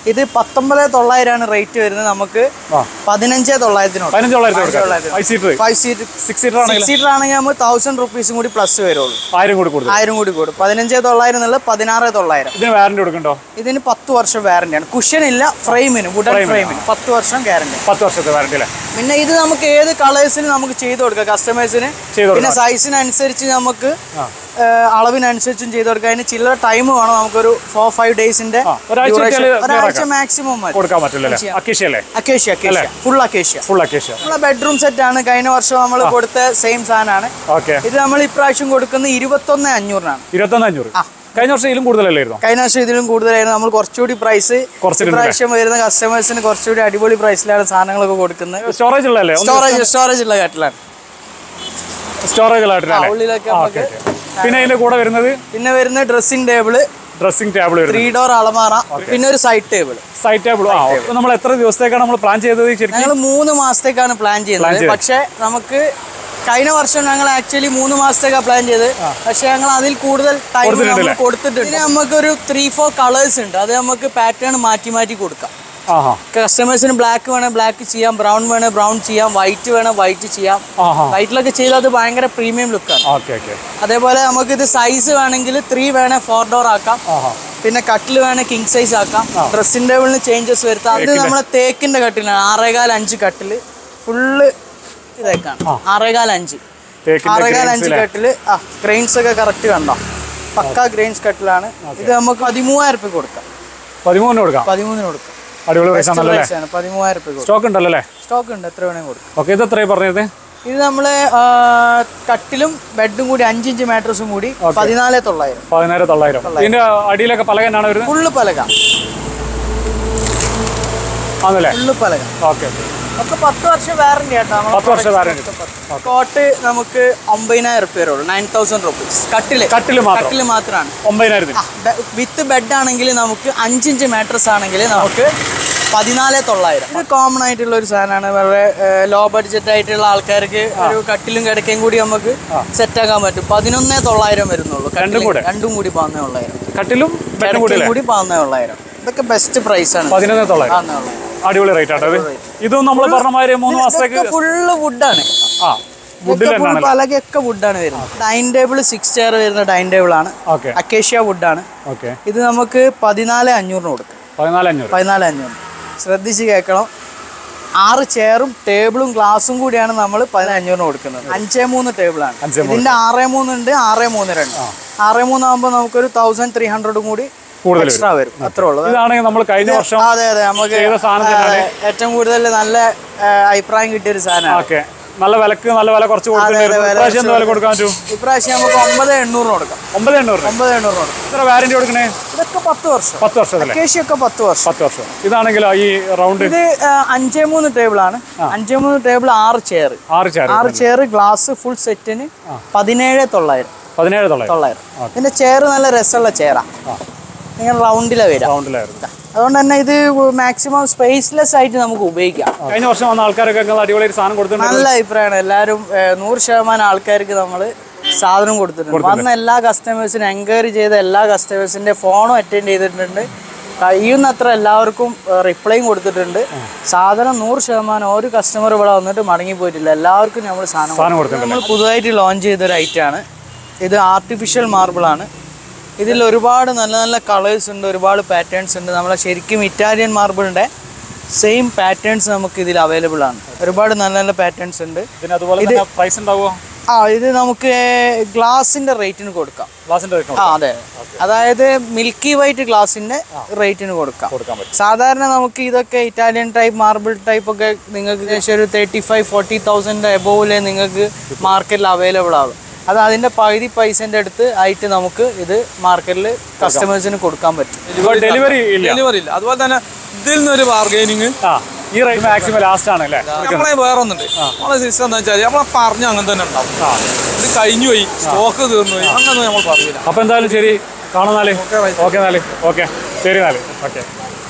C: ഇത് പത്തൊമ്പത് തൊള്ളായിരമാണ് റേറ്റ് വരുന്നത് നമുക്ക്
B: ആ
C: പതിനഞ്ച് തൊള്ളായിരത്തിനോട്
B: പതിനഞ്ച് തൊള്ളായിരത്തി കൊടുക്കാം five seater
C: five seat
B: six seater ആണെങ്കിൽ
C: സിക്സ് സീറ്റർ ആണെങ്കിൽ നമുക്ക് തൗസൻഡ് റുപ്പീസും കൂടി പ്ലസ് വരുള്ളൂ
B: ആയിരം കൂടി കൊടുക്കും
C: ആയിരം കൂടി കൂടും പതിനഞ്ച് തൊള്ളായിരം എന്നുള്ളത് പതിനാറ് തൊള്ളായിരം
B: ഇതിന് വാറന്റി കൊടുക്കണ്ടോ
C: ഇതിന് പത്ത് വർഷം വാറന്റി ആണ് കുഷൻ ഇല്ല ഫ്രെയിമിന് വുഡൻ ഫ്രെയിമിന് പത്ത് വർഷം ഗ്യാരണ്ടി
B: പത്ത് വർഷത്തെ വാറന്റി അല്ലേ
C: പിന്നെ ഇത് നമുക്ക് ഏത് കളേഴ്സിന് നമുക്ക് ചെയ്ത് കൊടുക്കാം കസ്റ്റമേഴ്സിന്
B: ചെയ്ത് കൊടുക്കാം.
C: പിന്നെ സൈസിനനുസരിച്ച് നമുക്ക് ഏഹ്, അളവിനനുസരിച്ചും ചെയ്ത് കൊടുക്കാം അതിന് ചില്ലറ ടൈം വേണം നമുക്കൊരു ഫോർ ഫൈവ് ഡേയ്സിന്റെ
B: ഒരാഴ്ച ഇട്ടാല് clear
C: ഒരാഴ്ച
B: ആക്കാം.
C: മാക്സിമം മതി
B: കൊടുക്കാൻ പറ്റില്ല അല്ലേ അക്കേഷ്യ അല്ലേ
C: acacia acacia full acacia
B: full acacia
C: നമ്മളെ ബെഡ്റൂം സെറ്റ് ആണ് കഴിഞ്ഞ വർഷം നമ്മൾ കൊടുത്ത സെയിം സാധനമാണ്
B: ഓക്കെ
C: ഇത് നമ്മൾ ഇപ്രാവശ്യം കൊടുക്കുന്നത് ഇരുപത്തൊന്ന് അഞ്ഞൂറിനാണ്
B: ഇരുപത്തൊന്ന് അഞ്ഞൂറ്
C: ആ.
B: കഴിഞ്ഞ വർഷം ഇതിലും കൂടുതലല്ലായിരുന്നോ
C: കഴിഞ്ഞ വർഷം ഇതിലും കൂടുതലായിരുന്നു നമ്മൾ കുറച്ചുകൂടി പ്രൈസ്
B: കുറച്ചിട്ടുണ്ട്
C: ഇപ്രാവശ്യം വരുന്ന കസ്റ്റമേഴ്സിന് കുറച്ചുകൂടി അടിപൊളി പ്രൈസിലാണ് സാധനങ്ങളൊക്കെ കൊടുക്കുന്നത്
B: സ്റ്റോറേജ് ഉള്ളതല്ലേ
C: സ്റ്റോറേജ് സ്റ്റോറേജ് ഉള്ള കട്ടിലാണ്
B: സ്റ്റോറേജ് ഉള്ളതായിട്ടല്ലേ
C: ഉള്ളിലൊക്കെ
B: ആ,
C: നമുക്ക്
B: ഓക്കെ ഓക്കെ പിന്നെ അതിന്റെ കൂടെ വരുന്നത്
C: പിന്നെ വരുന്ന ഡ്രസ്സിംഗ് ടേബിള്
B: ഡ്രസ്സിംഗ് ടേബിൾ വരുന്നത്
C: ത്രീ ഡോർ അളമാറ പിന്നെ ഒരു സൈഡ് ടേബിൾ
B: സൈറ്റ് ടേബിൾ ആ അപ്പൊ നമ്മൾ എത്ര ദിവസത്തേക്കാണ് നമ്മൾ പ്ലാൻ ചെയ്തത് ശരിക്കും
C: ഞങ്ങൾ മൂന്ന് മാസത്തേക്കാണ് പ്ലാൻ ചെയ്യുന്നത്
B: ചെയ്തത്.
C: പക്ഷെ നമുക്ക് കഴിഞ്ഞ വർഷം ഞങ്ങൾ ആക്ച്വലി മൂന്ന് മാസത്തേക്കാണ് പ്ലാൻ ചെയ്തത് പക്ഷെ ഞങ്ങൾ അതിൽ കൂടുതൽ ടൈം
B: കൊടുത്തിട്ടുണ്ടല്ലേ?
C: കൊടുത്തിട്ടുണ്ട് പിന്നെ നമുക്കൊരു ത്രീ ഫോർ കളേഴ്സ് ഉണ്ട് അത് നമുക്ക് പാറ്റേൺ മാറ്റി മാറ്റി കൊടുക്കാം
B: ആഹാ
C: കസ്റ്റമേഴ്സിന് ബ്ലാക്ക് വേണേൽ ബ്ലാക്ക് ചെയ്യാം ബ്രൗൺ വേണേൽ ബ്രൗൺ ചെയ്യാം വൈറ്റ് വേണേൽ വൈറ്റ് ചെയ്യാം
B: ആഹാ
C: വൈറ്റിലൊക്കെ ചെയ്താൽ അത് ഭയങ്കര പ്രീമിയം ലുക്കാണ്
B: ഓക്കെ ഓക്കെ
C: അതേപോലെ നമുക്ക് ഇത് സൈസ് വേണമെങ്കിൽ ത്രീ വേണേൽ ഫോർ ഡോർ ആക്കാം
B: ആഹാ
C: പിന്നെ കട്ടിൽ വേണേൽ കിങ് സൈസ് ആക്കാം ഡ്രസ്സിംഗ് ടേബിളിന് ചേഞ്ചസ് വരുത്താം അത് നമ്മളെ തേക്കിന്റെ കട്ടിലാണ് ആറേകാൽ അഞ്ച് കട്ടില് ഫുള്ള് ഇതേക്കാണ് ആറേകാൽ അഞ്ച്
B: തേക്കിന്റെ
C: ആറേകാൽ
B: grains
C: അഞ്ച്
B: ല്ലേ?
C: കട്ടില് ആ ഗ്രെയിൻസ് ഒക്കെ കറക്റ്റ് കണ്ടോ പക്ക ഗ്രെയിൻസ് കട്ടിലാണ് ഇത് നമുക്ക് പതിമൂവായിരം റുപ്യ കൊടുക്കാം
B: പതിമൂന്നിന് കൊടുക്കാം
C: പതിമൂന്നിന് കൊടുക്കാം
B: അടിപൊളി പ്രൈസ് ആണല്ലോ അല്ലേ
C: പ്രൈസ് ആണ് പതിമൂവായിരം റുപ്യ കൊടുക്കാം
B: സ്റ്റോക്ക് ഉണ്ടല്ലോ അല്ലേ
C: സ്റ്റോക്ക് ഉണ്ട് എത്ര വേണേൽ കൊടുക്കാം
B: ഓക്കെ ഇത് എത്രയായി പറഞ്ഞത്
C: ഇത് നമ്മള് ആ, കട്ടിലും ബെഡും കൂടി അഞ്ചിഞ്ച് മാട്രസും കൂടി പതിനാല് തൊള്ളായിരം
B: പതിനായിരം തൊള്ളായിരം ഇതിന്റെ അടിയിലൊക്കെ പലക എന്നാണ് വരുന്നത്
C: ഫുള്ള് പലക
B: ആണല്ലേ
C: ഫുള്ള് പലക
B: ഓക്കെ
C: ഒക്കെ പത്ത് വർഷം വാറന്റി കേട്ടോ നമ്മളെ
B: പത്ത് വർഷം വാറന്റി
C: കോട്ട് നമുക്ക് ഒമ്പതിനായിരം റുപ്യ വരുള്ളൂ നയൻ തൗസൻഡ് റുപ്പീസ് കട്ടില്
B: കട്ടില് മാത്രം
C: കട്ടില് മാത്രമാണ്
B: ഒമ്പതിനായിരത്തിന്
C: വിത്ത് ബെഡ് ആണെങ്കിൽ നമുക്ക് അഞ്ചിഞ്ച് മാട്രസ് ആണെങ്കിൽ നമുക്ക് പതിനാല് തൊള്ളായിരം ഇത് കോമൺ ആയിട്ടുള്ള ഒരു സാധനമാണ് വളരെ ലോ ബഡ്ജറ്റ് ആയിട്ടുള്ള ആൾക്കാർക്ക് ഒരു കട്ടിലും കിടക്കയും കൂടി നമുക്ക് സെറ്റ് ആക്കാൻ പറ്റും പതിനൊന്നേ തൊള്ളായിരം വരുന്നുള്ളൂ കട്ടില്
B: കൂടെ?
C: രണ്ടും കൂടി പാന്നേ ഉള്ളായിരം
B: കട്ടിലും ബെഡും കൂടി
C: കിടക്കയും കൂടി പാന്നേ ഉള്ളായിരം ഇതൊക്കെ ബെസ്റ്റ് പ്രൈസ് ആണ്
B: പതിനൊന്ന് തൊള്ളായിരം
C: പാന്നേ ഉള്ളായിരം
B: അടിപൊളി റേറ്റ് ആട്ടോ അത് ഇതും നമ്മൾ പറഞ്ഞ മാതിരി മൂന്ന് മാസത്തേക്ക്
C: ഫുള്ള് വുഡാണ്
B: ആ വുഡിൽ തന്നെയാണല്ലോ
C: പലകയൊക്കെ വുഡാണ് വരുന്നത് ഡൈനിങ് ടേബിൾ സിക്സ് ചെയർ വരുന്ന ഡൈനിങ് ടേബിൾ ആണ്
B: ഓക്കെ
C: അക്കേഷ്യ വുഡാണ്
B: ഓക്കെ
C: ഇത് നമുക്ക് പതിനാല് അഞ്ഞൂറിന് കൊടുക്കും
B: പതിനാല് അഞ്ഞൂറ്
C: പതിനാല് അഞ്ഞൂറ് ശ്രദ്ധിച്ച് കേൾക്കണം ആറ് ചെയറും ടേബിളും ഗ്ലാസും കൂടിയാണ് നമ്മൾ പതിനാല് അഞ്ഞൂറിന് കൊടുക്കുന്നത് അഞ്ചേ മൂന്ന് ടേബിളാണ്
B: അഞ്ചേ
C: ഇതിന്റെ ആറേ മൂന്നുണ്ട് ആറേ മൂന്ന് രണ്ട് ആറേ മൂന്നാകുമ്പോൾ നമുക്കൊരു തൗസൻഡ് ത്രീ ഹൺഡ്രഡും കൂടി
B: കൂടുതൽ
C: എക്സ്ട്രാ വരും അത്രേ ഉള്ളൂ
B: ഇതാണെങ്കിൽ നമ്മൾ കഴിഞ്ഞ വർഷം
C: അതെ അതെ നമുക്ക്
B: ചെയ്ത സാധനം തന്നെയാണ്.
C: ആ, ഏറ്റവും കൂടുതൽ നല്ല ആ, അഭിപ്രായം കിട്ടിയ ഒരു സാധനമാണ്
B: ഓക്കെ നല്ല വിലക്ക് നല്ല വില കുറച്ച് കൊടുക്കുന്നുണ്ടായിരുന്നു
C: വില
B: ഇപ്രാവശ്യം എന്ത് വില കൊടുക്കാൻ പറ്റൂ
C: ഇപ്രാവശ്യം നമുക്ക് ഒമ്പത് എണ്ണൂറിന് കൊടുക്കാം
B: ഒമ്പത് എണ്ണൂറ്
C: ഒമ്പത് എണ്ണൂറിന് കൊടുക്കാം
B: എത്ര വാറന്റി കൊടുക്കണേ
C: ഇതൊക്കെ പത്ത് വർഷം
B: പത്ത് വർഷത്തിലെ
C: അക്കേഷ്യൊക്കെ പത്ത് വർഷം
B: പത്ത് വർഷം ഇതാണെങ്കിലോ ഈ റൗണ്ട്
C: ഇത് ആ, അഞ്ചേ മൂന്ന് ടേബിൾ ആണ് അഞ്ചേ മൂന്ന് ടേബിൾ ആറ് ചെയർ
B: ആറ് ചാര
C: ആറ് ചെയർ ഗ്ലാസ് ഫുൾ സെറ്റിന് പതിനേഴ് തൊള്ളായിരം
B: പതിനേഴ് തൊള്ളായിരം
C: തൊള്ളായിരം ഇതിന്റെ ചെയർ നല്ല രസമുള്ള ചെയറാ നിങ്ങൾ റൗണ്ടിലാണ് വരിക
B: റൗണ്ടിലായിരുന്നു
C: അതുകൊണ്ട് തന്നെ ഇത് മാക്സിമം സ്പേസ്ലെസ് ആയിട്ട് നമുക്ക് ഉപയോഗിക്കാം
B: കഴിഞ്ഞ വർഷം വന്ന ആൾക്കാരൊക്കെ നിങ്ങൾ അടിപൊളി ഒരു സാധനം കൊടുത്തിട്ടുണ്ട്
C: നല്ല അഭിപ്രായമാണ് എല്ലാവരും ഏഹ്, നൂറ് ശതമാനം ആൾക്കാർക്ക് നമ്മൾ സാധനം കൊടുത്തിട്ടുണ്ട് വന്ന എല്ലാ കസ്റ്റമേഴ്സിനും എൻക്വയറി ചെയ്ത എല്ലാ കസ്റ്റമേഴ്സിന്റെ ഫോണും അറ്റൻഡ് ചെയ്തിട്ടുണ്ട് കഴിയുന്നത്ര എല്ലാവർക്കും റിപ്ലൈയും കൊടുത്തിട്ടുണ്ട് സാധനം നൂറ് ശതമാനം ഒരു കസ്റ്റമർ ഇവിടെ വന്നിട്ട് മടങ്ങി പോയിട്ടില്ല എല്ലാവർക്കും നമ്മൾ സാധനം
B: സാധനം കൊടുത്തിട്ടുണ്ട്
C: നമ്മൾ പുതുതായിട്ട് ലോഞ്ച് ചെയ്തൊരു ഐറ്റമാണ് ഇത് ആർട്ടിഫിഷ്യൽ മാർബിൾ ആണ് ഇതിൽ ഒരുപാട് നല്ല നല്ല കളേഴ്സ് ഉണ്ട് ഒരുപാട് പാറ്റേൺസ് ഉണ്ട് നമ്മളെ ശരിക്കും ഇറ്റാലിയൻ മാർബിളിൻ്റെ സെയിം പാറ്റേൺസ് നമുക്ക് ഇതിൽ അവൈലബിൾ ആണ് ഒരുപാട് നല്ല നല്ല പാറ്റേൺസ് ഉണ്ട്
B: പിന്നെ അതുപോലെ തന്നെ പ്രൈസ് ഉണ്ടാവുമോ
C: ആ ഇത് നമുക്ക് ഗ്ലാസിന്റെ റേറ്റിന് കൊടുക്കാം
B: ഗ്ലാസിന്റെ റേറ്റ്
C: ആ അതെ അതായത് മിൽക്കി വൈറ്റ് ഗ്ലാസിന്റെ റേറ്റിന് കൊടുക്കാം
B: കൊടുക്കാൻ പറ്റും
C: സാധാരണ നമുക്ക് ഇതൊക്കെ ഇറ്റാലിയൻ ടൈപ്പ് മാർബിൾ ടൈപ്പ് ഒക്കെ നിങ്ങൾക്ക് ഏകദേശം ഒരു തേർട്ടി ഫൈവ് ഫോർട്ടി തൗസൻഡ് എബോവിലെ നിങ്ങൾക്ക് മാർക്കറ്റിൽ അവൈലബിൾ ആകും അത് അതിന്റെ പകുതി പൈസന്റെ അടുത്ത് ആയിട്ട് നമുക്ക് ഇത് മാർക്കറ്റിൽ കസ്റ്റമേഴ്സിന് കൊടുക്കാൻ പറ്റും
B: ഡെലിവറി ഇല്ല
A: ഡെലിവറി ഇല്ല അതുപോലെ തന്നെ ഇതിൽ നിന്നൊരു ബാർഗൈനിങ്
B: ആ ഈ റേറ്റ് മാക്സിമം ലാസ്റ്റ് ആണ് അല്ലേ
A: നമ്മളെ വേറെ ഒന്നുണ്ട് നമ്മളെ സിസ്റ്റം എന്താ വെച്ചാൽ നമ്മളെ പറഞ്ഞ അങ്ങനെ തന്നെ ഉണ്ടാവും ഇത് കഴിഞ്ഞു പോയി സ്റ്റോക്ക് തീർന്നു പോയി അങ്ങനെ നമ്മൾ പറയില്ല
B: അപ്പൊ എന്തായാലും ശരി കാണുന്നാല് ഓക്കെ എന്നാല് ഓക്കെ ശരി എന്നാല് ഓക്കെ